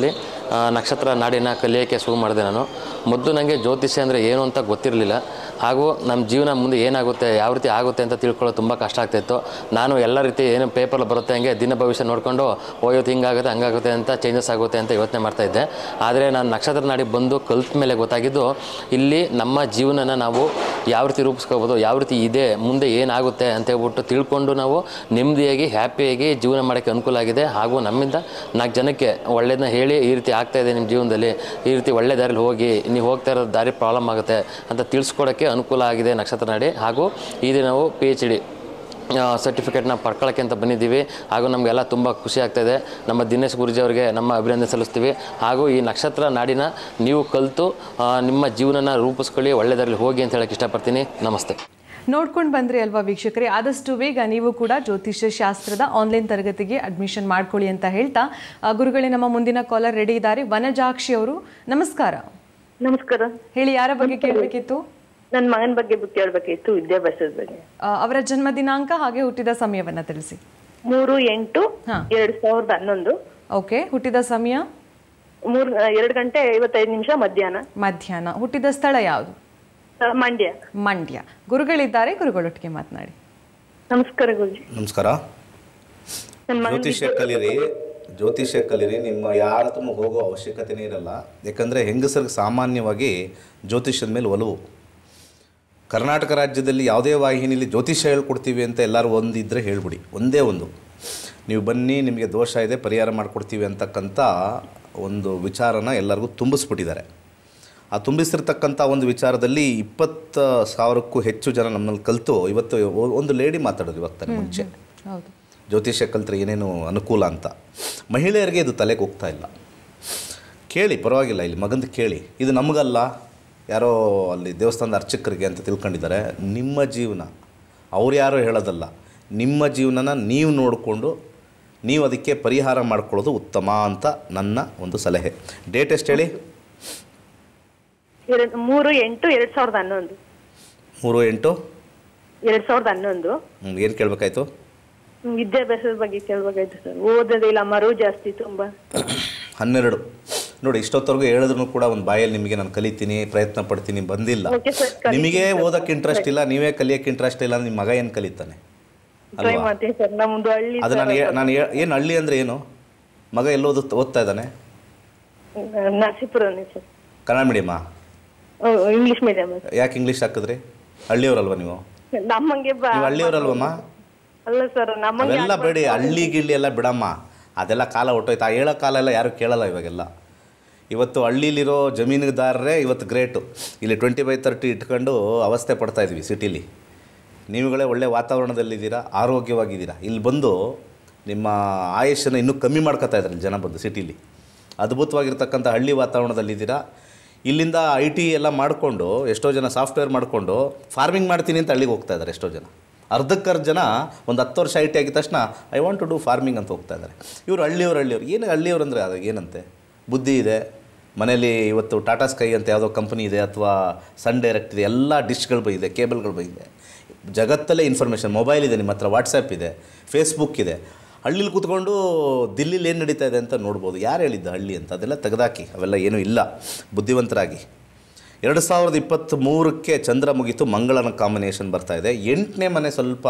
ಆ, ನಕ್ಷತ್ರ ನಾಡಿನ ಕಲಿಯೋಕ್ಕೆ ಶುರು ಮಾಡಿದೆ ನಾನು ಮೊದಲು ನನಗೆ ಜ್ಯೋತಿಷ್ಯ ಅಂದರೆ ಏನು ಅಂತ ಗೊತ್ತಿರಲಿಲ್ಲ ಹಾಗೂ ನಮ್ಮ ಜೀವನ ಮುಂದೆ ಏನಾಗುತ್ತೆ ಯಾವ ರೀತಿ ಆಗುತ್ತೆ ಅಂತ ತಿಳ್ಕೊಳ್ಳೋದು ತುಂಬ ಕಷ್ಟ ಆಗ್ತಾಯಿತ್ತು ನಾನು ಎಲ್ಲ ರೀತಿ ಏನು ಪೇಪರ್ ಬರುತ್ತೆ ಹಂಗೆ ದಿನ ಭವಿಷ್ಯ ನೋಡಿಕೊಂಡು ಓ ಇವತ್ತು ಹಿಂಗಾಗುತ್ತೆ ಹಂಗಾಗುತ್ತೆ ಅಂತ ಚೇಂಜಸ್ ಆಗುತ್ತೆ ಅಂತ ಯೋಚನೆ ಮಾಡ್ತಾ ಇದ್ದೆ ಆದರೆ ನಾನು ನಕ್ಷತ್ರ ನಾಡಿ ಬಂದು ಕಲ್ತ ಮೇಲೆ ಗೊತ್ತಾಗಿದ್ದು ಇಲ್ಲಿ ನಮ್ಮ ಜೀವನನ ನಾವು ಯಾವ ರೀತಿ ರೂಪಿಸ್ಕೋಬೋದು ಯಾವ ರೀತಿ ಇದೆ ಮುಂದೆ ಏನಾಗುತ್ತೆ ಅಂತ ಹೇಳ್ಬಿಟ್ಟು ತಿಳ್ಕೊಂಡು ನಾವು ನೆಮ್ಮದಿಯಾಗಿ ಹ್ಯಾಪಿಯಾಗಿ ಜೀವನ ಮಾಡೋಕ್ಕೆ ಅನುಕೂಲ ಆಗಿದೆ ಹಾಗೂ ನಮ್ಮಿಂದ ನಾಲ್ಕು ಜನಕ್ಕೆ ಒಳ್ಳೇದನ್ನ ಹೇಳಿ ಈ ರೀತಿ ಆಗ್ತಾ ಇದೆ ನಿಮ್ಮ ಜೀವನದಲ್ಲಿ ಈ ರೀತಿ ಒಳ್ಳೆ ದಾರಿಲಿ ಹೋಗಿ ನೀವು ಹೋಗ್ತಾ ಇರೋ ದಾರಿ ಪ್ರಾಬ್ಲಮ್ ಆಗುತ್ತೆ ಅಂತ ತಿಳಿಸ್ಕೊಡೋಕ್ಕೆ ಅನುಕೂಲ ಆಗಿದೆ ನಕ್ಷತ್ರ ನಾಡಿ ಹಾಗೂ ಈ ದಿನ ನಾವು ಪಿ ಎಚ್ ಡಿ ಸರ್ಟಿಫಿಕೇಟ್ನ ಪಡ್ಕೊಳ್ಳೋಕ್ಕೆ ಅಂತ ಬಂದಿದ್ದೀವಿ ಹಾಗೂ ನಮಗೆಲ್ಲ ತುಂಬ ಖುಷಿ ಆಗ್ತಾಯಿದೆ ನಮ್ಮ ದಿನೇಶ್ ಗುರುಜಿ ಅವರಿಗೆ ನಮ್ಮ ಅಭಿನಂದನೆ ಸಲ್ಲಿಸ್ತೀವಿ ಹಾಗೂ ಈ ನಕ್ಷತ್ರ ನಾಡಿನ ನೀವು ಕಲಿತು ನಿಮ್ಮ ಜೀವನನ ರೂಪಿಸ್ಕೊಳ್ಳಿ ಒಳ್ಳೆ ದಾರಿಲಿ ಹೋಗಿ ಅಂತ ಹೇಳಕ್ಕೆ ಇಷ್ಟಪಡ್ತೀನಿ ನಮಸ್ತೆ ನೋಡ್ಕೊಂಡು ಬಂದ್ರಿ ಅಲ್ವಾ ವೀಕ್ಷಕರೇ ಆದಷ್ಟು ಬೇಗ ನೀವು ಕೂಡ ಜ್ಯೋತಿಷ್ಯ ಶಾಸ್ತ್ರದ ಆನ್ಲೈನ್ ತರಗತಿಗೆ ಅಡ್ಮಿಷನ್ ಮಾಡ್ಕೊಳ್ಳಿ ಅಂತ ಹೇಳ್ತಾ ಆ, ಗುರುಗಳೇ ನಮ್ಮ ಮುಂದಿನ ಕಾಲರ್ ರೆಡಿ ಇದ್ದಾರೆ ವನಜಾಕ್ಷಿ ಅವರು ನಮಸ್ಕಾರ ನಮಸ್ಕಾರ ಹೇಳಿ ಯಾರ ಬಗ್ಗೆ ಕೇಳಬೇಕಿತ್ತು ನನ್ನ ಮಗನ ಬಗ್ಗೆ ಬುಕ್ ಕೇಳ್ಬೇಕಿತ್ತು ವಿದ್ಯಾಭ್ಯಾಸದ ಬಗ್ಗೆ ಅವರ ಜನ್ಮ ದಿನಾಂಕ ಹಾಗೆ ಹುಟ್ಟಿದ ಸಮಯವನ್ನ ತಿಳಿಸಿ ಮೂರು ಎಂಟು ಹಾ. ಎರಡ್ ಸಾವಿರದ ಹನ್ನೊಂದು ಓಕೆ ಹುಟ್ಟಿದ ಸಮಯ ಮೂರ್ ಎರಡು ಗಂಟೆ ಐವತ್ತೈದು ನಿಮಿಷ ಮಧ್ಯಾಹ್ನ ಮಧ್ಯಾಹ್ನ ಹುಟ್ಟಿದ ಸ್ಥಳ ಯಾವುದು ಆ, ಮಂಡ್ಯ ಮಂಡ್ಯ ಗುರುಗಳಿದ್ದಾರೆ ಗುರುಗಳೊಟ್ಟಿಗೆ ಮಾತನಾಡಿ ನಮಸ್ಕಾರ ಗುರುಜಿ ನಮಸ್ಕಾರ ನನ್ನ ಮಗನ ಜ್ಯೋತಿಷ್ಯ ಕಲೀರಿ ಜ್ಯೋತಿಷ್ಯ ಕಲೀರಿ ನಿಮ್ಮ ಯಾರ ಹತ್ರನೂ ಹೋಗೋ ಅವಶ್ಯಕತೆನೇ ಇರಲ್ಲ ಯಾಕಂದರೆ ಹೆಂಗಸರಿಗೆ ಸಾಮಾನ್ಯವಾಗಿ ಜ್ಯೋತಿಷ್ಯದ ಮೇಲೆ ಒಲವು ಕರ್ನಾಟಕ ರಾಜ್ಯದಲ್ಲಿ ಯಾವುದೇ ವಾಹಿನಿಲಿ ಜ್ಯೋತಿಷ್ಯ ಹೇಳ್ಕೊಡ್ತೀವಿ ಅಂತ ಎಲ್ಲರೂ ಒಂದಿದ್ದರೆ ಹೇಳ್ಬಿಡಿ ಒಂದೇ ಒಂದು ನೀವು ಬನ್ನಿ ನಿಮಗೆ ದೋಷ ಇದೆ ಪರಿಹಾರ ಮಾಡಿಕೊಡ್ತೀವಿ ಅಂತಕ್ಕಂಥ ಒಂದು ವಿಚಾರನ ಎಲ್ಲರಿಗೂ ತುಂಬಿಸ್ಬಿಟ್ಟಿದ್ದಾರೆ ಆ ತುಂಬಿಸಿರ್ತಕ್ಕಂಥ ಒಂದು ವಿಚಾರದಲ್ಲಿ ಇಪ್ಪತ್ತು ಸಾವಿರಕ್ಕೂ ಹೆಚ್ಚು ಜನ ನಮ್ಮಲ್ಲಿ ಕಲಿತು ಇವತ್ತು ಒಂದು ಲೇಡಿ ಮಾತಾಡೋದು ಇವತ್ತು ಮುಂಚೆ ಹೌದು ಜ್ಯೋತಿಷ್ಯ ಕಲ್ತ್ರೆ ಏನೇನು ಅನುಕೂಲ ಅಂತ ಮಹಿಳೆಯರಿಗೆ ಇದು ತಲೆಗೆ ಹೋಗ್ತಾ ಇಲ್ಲ ಕೇಳಿ ಪರವಾಗಿಲ್ಲ ಇಲ್ಲಿ ಮಗಂದು ಕೇಳಿ ಇದು ನಮಗಲ್ಲ ಯಾರೋ ಅಲ್ಲಿ ದೇವಸ್ಥಾನದ ಅರ್ಚಕರಿಗೆ ಅಂತ ತಿಳ್ಕೊಂಡಿದ್ದಾರೆ ನಿಮ್ಮ ಜೀವನ ಅವ್ರು ಯಾರೋ ಹೇಳೋದಲ್ಲ ನಿಮ್ಮ ಜೀವನನ ನೀವು ನೋಡಿಕೊಂಡು ನೀವು ಅದಕ್ಕೆ ಪರಿಹಾರ ಮಾಡ್ಕೊಳ್ಳೋದು ಉತ್ತಮ ಅಂತ ನನ್ನ ಒಂದು ಸಲಹೆ ಡೇಟ್ ಎಷ್ಟು ಹೇಳಿ ಎರಡ್ ಮೂರು ಎಂಟು ಎರಡ್ ಸಾವಿರದ ಹನ್ನೊಂದು ಮೂರು ಎಂಟು ಎರಡ್ ಸಾವಿರದ ಹನ್ನೊಂದು ಏನು ಕೇಳಬೇಕಾಯ್ತು ಹ್ಮ್, ವಿದ್ಯಾಭ್ಯಾಸದ ಬಗ್ಗೆ ಕೇಳ್ಬೇಕಾಯ್ತು ಸರ್ ಓದೋದಿಲ್ಲ ಮರು ಜಾಸ್ತಿ ತುಂಬಾ ಹನ್ನೆರಡು ನೋಡಿ ಇಷ್ಟೊತ್ತವರೆಗೂ ಹೇಳಿದ್ರು ಕೂಡ ಒಂದು ಬಾಯಲ್ಲಿ ನಿಮಗೆ ನಾನು ಕಲಿತೀನಿ ಪ್ರಯತ್ನ ಪಡ್ತೀನಿ ಬಂದಿಲ್ಲ Okay sir, ಕಲಿತೀನಿ ನಿಮಗೆ ಓದಕ್ಕೆ ಇಂಟ್ರೆಸ್ಟ್ ಇಲ್ಲ ನೀವೇ ಕಲಿಯೋಕ್ಕೆ ಇಂಟ್ರೆಸ್ಟ್ ಇಲ್ಲ ನಿಮ್ಮ ಮಗ ಏನು ಕಲಿತಾನೆ ಟ್ರೈ ಅಲ್ವಾ ಮಾಡ್ತೀನಿ ಸರ್ ನಮ್ದು ಹಳ್ಳಿ ಅದು ನಾನು ಹೇ- ನಾನು ಏನು ಹಳ್ಳಿ ಅಂದರೆ ಏನು ಮಗ ಎಲ್ಲೋದು ಓದ್ತಾ ಇದ್ದಾನೆ ನರಸೀಪುರನೇ ಸರ್ ಕನ್ನಡ ಮೀಡಿಯಮಾ ಇಂಗ್ಲಿಷ್ ಮೀಡಿಯಂ ಯಾಕೆ ಇಂಗ್ಲೀಷ್ ಹಾಕಿದ್ರಿ ಹಳ್ಳಿಯವರಲ್ವ ನೀವು ನಮ್ಮಂಗೆ ಬ- ನೀವು ಹಳ್ಳಿಯವರಲ್ವಮ್ಮ ಅಲ್ಲ ಸರ್ ನಮ್ಮಂಗೆ ಅವೆಲ್ಲ ಬೇಡಿ ಹಳ್ಳಿ ಗಿಳ್ಳಿ ಎಲ್ಲ ಬಿಡಮ್ಮ ಅದೆಲ್ಲ ಕಾಲ ಹೊಟ್ಟೋಯ್ತು ಆ ಹೇಳೋ ಕಾಲ ಎಲ್ಲ ಯಾರು ಕೇಳಲ್ಲ ಇವಾಗೆಲ್ಲ ಇವತ್ತು ಹಳ್ಳೀಲಿರೋ ಜಮೀನುದಾರರೇ ಇವತ್ತು ಗ್ರೇಟು ಇಲ್ಲಿ ಟ್ವೆಂಟಿ ಬೈ ತರ್ಟಿ ಇಟ್ಕೊಂಡು ಅವಸ್ಥೆ ಪಡ್ತಾ ಇದ್ವಿ ಸಿಟಿಲಿ ನೀವುಗಳೇ ಒಳ್ಳೆ ವಾತಾವರಣದಲ್ಲಿದ್ದೀರಾ ಆರೋಗ್ಯವಾಗಿದ್ದೀರಾ ಇಲ್ಲಿ ಬಂದು ನಿಮ್ಮ ಆಯುಷನ್ನು ಇನ್ನೂ ಕಮ್ಮಿ ಮಾಡ್ಕೊತಾ ಇದ್ದಾರೆ ಜನ ಬಂದು ಸಿಟಿಲಿ ಅದ್ಭುತವಾಗಿರ್ತಕ್ಕಂಥ ಹಳ್ಳಿ ವಾತಾವರಣದಲ್ಲಿದ್ದೀರಾ ಇಲ್ಲಿಂದ ಐ ಟಿ ಎಲ್ಲ ಮಾಡಿಕೊಂಡು ಎಷ್ಟೋ ಜನ ಸಾಫ್ಟ್ವೇರ್ ಮಾಡಿಕೊಂಡು ಫಾರ್ಮಿಂಗ್ ಮಾಡ್ತೀನಿ ಅಂತ ಹಳ್ಳಿಗೆ ಹೋಗ್ತಾ ಇದ್ದಾರೆ ಎಷ್ಟೋ ಜನ ಅರ್ಧಕ್ಕರ್ಧ ಜನ ಒಂದು ಹತ್ತು ವರ್ಷ ಐ ಟಿ ಆಗಿದ ತಕ್ಷಣ I want to do farming ಅಂತ ಹೋಗ್ತಾ ಇದ್ದಾರೆ ಇವರು ಹಳ್ಳಿಯವ್ರು ಹಳ್ಳಿಯವ್ರು ಏನು ಹಳ್ಳಿಯವ್ರು ಅಂದರೆ ಅದು ಏನಂತೆ ಬುದ್ಧಿ ಇದೆ ಮನೇಲಿ ಇವತ್ತು ಟಾಟಾ ಸ್ಕೈ ಅಂತ ಯಾವುದೋ ಕಂಪ್ನಿ ಇದೆ ಅಥವಾ ಸನ್ ಡೈರೆಕ್ಟ್ ಇದೆ ಎಲ್ಲ ಡಿಶ್ಗಳು ಬಂದಿದೆ ಕೇಬಲ್ಗಳು ಬಂದಿದೆ ಜಗತ್ತಲ್ಲೇ ಇನ್ಫಾರ್ಮೇಷನ್ ಮೊಬೈಲ್ ಇದೆ ನಿಮ್ಮ ಹತ್ರ ವಾಟ್ಸಪ್ ಇದೆ ಫೇಸ್ಬುಕ್ ಇದೆ ಹಳ್ಳಿಲಿ ಕೂತ್ಕೊಂಡು ದಿಲ್ಲಿಲಿ ಏನು ನಡೀತಾ ಇದೆ ಅಂತ ನೋಡ್ಬೋದು ಯಾರು ಹೇಳಿದ್ದು ಹಳ್ಳಿ ಅಂತ ಅದೆಲ್ಲ ತೆಗೆದಾಕಿ ಅವೆಲ್ಲ ಏನೂ ಇಲ್ಲ ಬುದ್ಧಿವಂತರಾಗಿ ಎರಡು ಸಾವಿರದ ಇಪ್ಪತ್ತ್ ಮೂರಕ್ಕೆ ಚಂದ್ರ ಮುಗೀತು ಮಂಗಳನ ಕಾಂಬಿನೇಷನ್ ಬರ್ತಾ ಇದೆ ಎಂಟನೇ ಮನೆ ಸ್ವಲ್ಪ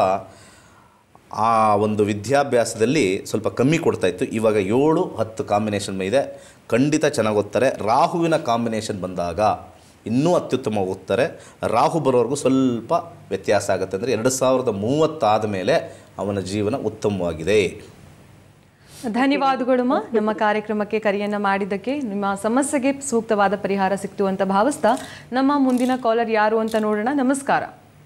ಆ ಒಂದು ವಿದ್ಯಾಭ್ಯಾಸದಲ್ಲಿ ಸ್ವಲ್ಪ ಕಮ್ಮಿ ಕೊಡ್ತಾ ಇತ್ತು ಇವಾಗ ಏಳು ಹತ್ತು ಕಾಂಬಿನೇಷನ್ ಇದೆ ಖಂಡಿತ ಚೆನ್ನಾಗಿ ಓದ್ತಾರೆ ರಾಹುವಿನ ಕಾಂಬಿನೇಷನ್ ಬಂದಾಗ ಇನ್ನೂ ಅತ್ಯುತ್ತಮ ಓದ್ತಾರೆ ರಾಹು ಬರೋವರೆಗೂ ಸ್ವಲ್ಪ ವ್ಯತ್ಯಾಸ ಆಗುತ್ತೆ ಅಂದರೆ ಎರಡು ಸಾವಿರದ ಮೂವತ್ತಾದ ಮೇಲೆ ಅವನ ಜೀವನ ಉತ್ತಮವಾಗಿದೆ ಧನ್ಯವಾದಗಳು ಮಾ ನಮ್ಮ ಕಾರ್ಯಕ್ರಮಕ್ಕೆ ಕರೆಯನ್ನ ಮಾಡಿದ್ದಕ್ಕೆ ನಿಮ್ಮ ಸಮಸ್ಯೆಗೆ ಸೂಕ್ತವಾದ ಪರಿಹಾರ ಸಿಕ್ತು ಅಂತ ಭಾವಿಸ್ತಾ ನಮ್ಮ ಮುಂದಿನ ಕಾಲರ್ ಯಾರು ಅಂತ ನೋಡೋಣ ನಮಸ್ಕಾರ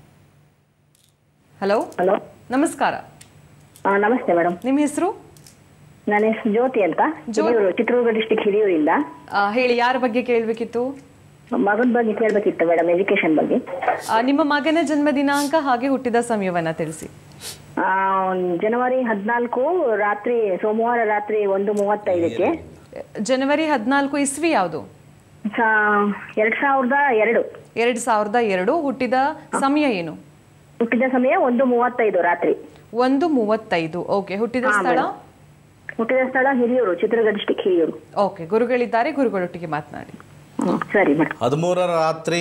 ಹಲೋ ಹಲೋ ನಮಸ್ಕಾರ ನಮಸ್ತೆ ಮೇಡಮ್ ನಿಮ್ಮ ಹೆಸರು ನನ್ನ ಹೆಸರು ಜ್ಯೋತಿ ಅಂತ ಹಿರಿಯೂರು ಚಿತ್ರದುರ್ಗ ಡಿಸ್ಟಿಕ್ ಹಿರಿಯೂರಿಂದ ಹೇಳಿ ಯಾರ ಬಗ್ಗೆ ಕೇಳಬೇಕಿತ್ತು ಮಗನ ಬಗ್ಗೆ ಕೇಳಬೇಕಿತ್ತು ಮೇಡಮ್ ಎಜುಕೇಶನ್ ಬಗ್ಗೆ ನಿಮ್ಮ ಮಗನ ಜನ್ಮ ದಿನಾಂಕ ಹಾಗೆ ಹುಟ್ಟಿದ ಸಮಯವನ್ನ ತಿಳಿಸಿ ಆ, ಜನವರಿ ಹದಿನಾಲ್ಕು ರಾತ್ರಿ ಸೋಮವಾರ ರಾತ್ರಿ ಒಂದು ಮೂವತ್ತೈದಕ್ಕೆ ಜನವರಿ ಹದಿನಾಲ್ಕು ಇಸ್ವಿ ಯಾವುದು ಸಾ- ಎರಡ್ ಸಾವಿರದ ಎರಡು ಎರಡ್ ಸಾವಿರದ ಎರಡು ಹುಟ್ಟಿದ ಸಮಯ ಏನು ಹುಟ್ಟಿದ ಸಮಯ ಒಂದು ಮೂವತ್ತೈದು ರಾತ್ರಿ ಒಂದು ಮೂವತ್ತೈದು ಓಕೆ ಹುಟ್ಟಿದ ಸ್ಥಳ ಹುಟ್ಟಿದ ಸ್ಥಳ ಹಿರಿಯೂರು ಚಿತ್ರದುರ್ಗ ಡಿಸ್ಟಿಕ್ ಹಿರಿಯೂರು ಓಕೆ ಗುರುಗಳಿದ್ದಾರೆ ಗುರುಗಳೊಟ್ಟಿಗೆ ಮಾತನಾಡಿ ಹ್ಮ್, ಸರಿ ಮೇಡಮ್ ಹದಿಮೂರರ ರಾತ್ರಿ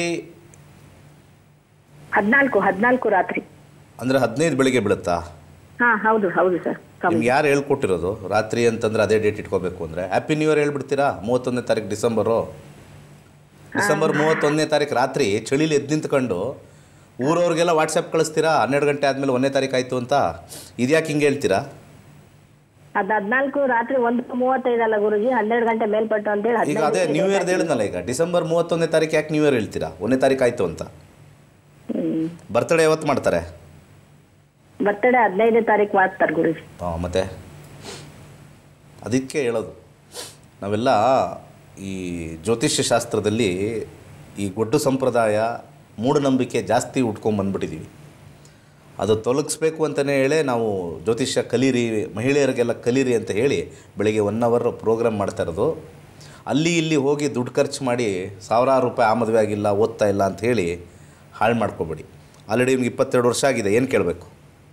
ಹದಿನಾಲ್ಕು ಹದಿನಾಲ್ಕು ರಾತ್ರಿ ಅಂದರೆ ಹದಿನೈದು ಬೆಳಿಗ್ಗೆ ಬೀಳುತ್ತಾ ಹಾ ಹೌದು ಹೌದು ಸರ್ ನಿಮ್ಗೆ ಯಾರು ಹೇಳ್ಕೊಟ್ಟಿರೋದು ರಾತ್ರಿ ಅಂತಂದ್ರೆ ಅದೇ ಡೇಟ್ ಇಟ್ಕೋಬೇಕು ಅಂದರೆ ಹ್ಯಾಪಿ ನ್ಯೂ ಇಯರ್ ಹೇಳ್ಬಿಡ್ತೀರಾ ಮೂವತ್ತೊಂದನೇ ತಾರೀಕು ಡಿಸೆಂಬರು ಡಿಸೆಂಬರ್ ಮೂವತ್ತೊಂದನೇ ತಾರೀಕು ರಾತ್ರಿ ಚಳಿಲಿ ಎದ್ದು ನಿಂತ್ಕೊಂಡು ಊರವ್ರಿಗೆಲ್ಲ ವಾಟ್ಸಪ್ ಕಳಿಸ್ತೀರಾ ಹನ್ನೆರಡು ಗಂಟೆ ಆದಮೇಲೆ ಒಂದನೇ ತಾರೀಕು ಆಯಿತು ಅಂತ ಇದ್ಯಾಕೆ ಹಿಂಗೆ ಹೇಳ್ತೀರಾ ಅದ್ ಹದಿನಾಲ್ಕು ರಾತ್ರಿ ಒಂದು ಮೂವತ್ತೈದಲ್ಲ ಗುರುಜಿ ಹನ್ನೆರಡು ಗಂಟೆ ಮೇಲ್ಪಟ್ಟು ಅಂತೇಳಿ ಈಗ ಅದೇ ನ್ಯೂ ಇಯರ್ದು ಹೇಳಿದ್ನಲ್ಲ ಈಗ ಡಿಸೆಂಬರ್ ಮೂವತ್ತೊಂದನೇ ತಾರೀಕು ಯಾಕೆ ನ್ಯೂ ಇಯರ್ ಹೇಳ್ತೀರಾ ಒಂದನೇ ತಾರೀಕು ಆಯಿತು ಅಂತ ಬರ್ತ್ಡೇ ಯಾವತ್ತು ಮಾಡ್ತಾರೆ ಬರ್ತಡೇ ಹದಿನೈದನೇ ತಾರೀಕು ಮಾಡ್ತಾರೆ ಗುರುಜಿ ಹಾಂ ಮತ್ತೆ ಅದಕ್ಕೆ ಹೇಳೋದು ನಾವೆಲ್ಲ ಈ ಜ್ಯೋತಿಷ್ಯ ಶಾಸ್ತ್ರದಲ್ಲಿ ಈ ಗೊಡ್ಡು ಸಂಪ್ರದಾಯ ಮೂಢನಂಬಿಕೆ ಜಾಸ್ತಿ ಉಟ್ಕೊಂಡ್ಬಂದ್ಬಿಟ್ಟಿದ್ದೀವಿ ಅದು ತೊಲಗಿಸ್ಬೇಕು ಅಂತಲೇ ಹೇಳಿ ನಾವು ಜ್ಯೋತಿಷ್ಯ ಕಲೀರಿ ಮಹಿಳೆಯರಿಗೆಲ್ಲ ಕಲೀರಿ ಅಂತ ಹೇಳಿ ಬೆಳಿಗ್ಗೆ ಒನ್ ಅವರ್ ಪ್ರೋಗ್ರಾಮ್ ಮಾಡ್ತಾ ಇರೋದು ಅಲ್ಲಿ ಇಲ್ಲಿ ಹೋಗಿ ದುಡ್ಡು ಖರ್ಚು ಮಾಡಿ ಸಾವಿರಾರು ರೂಪಾಯಿ ಆ ಮದುವೆ ಆಗಿಲ್ಲ ಓದ್ತಾ ಇಲ್ಲ ಅಂತ ಹೇಳಿ ಹಾಳು ಮಾಡ್ಕೋಬೇಡಿ ಆಲ್ರೆಡಿ ನಿಮ್ಗೆ ಇಪ್ಪತ್ತೆರಡು ವರ್ಷ ಆಗಿದೆ ಏನು ಕೇಳಬೇಕು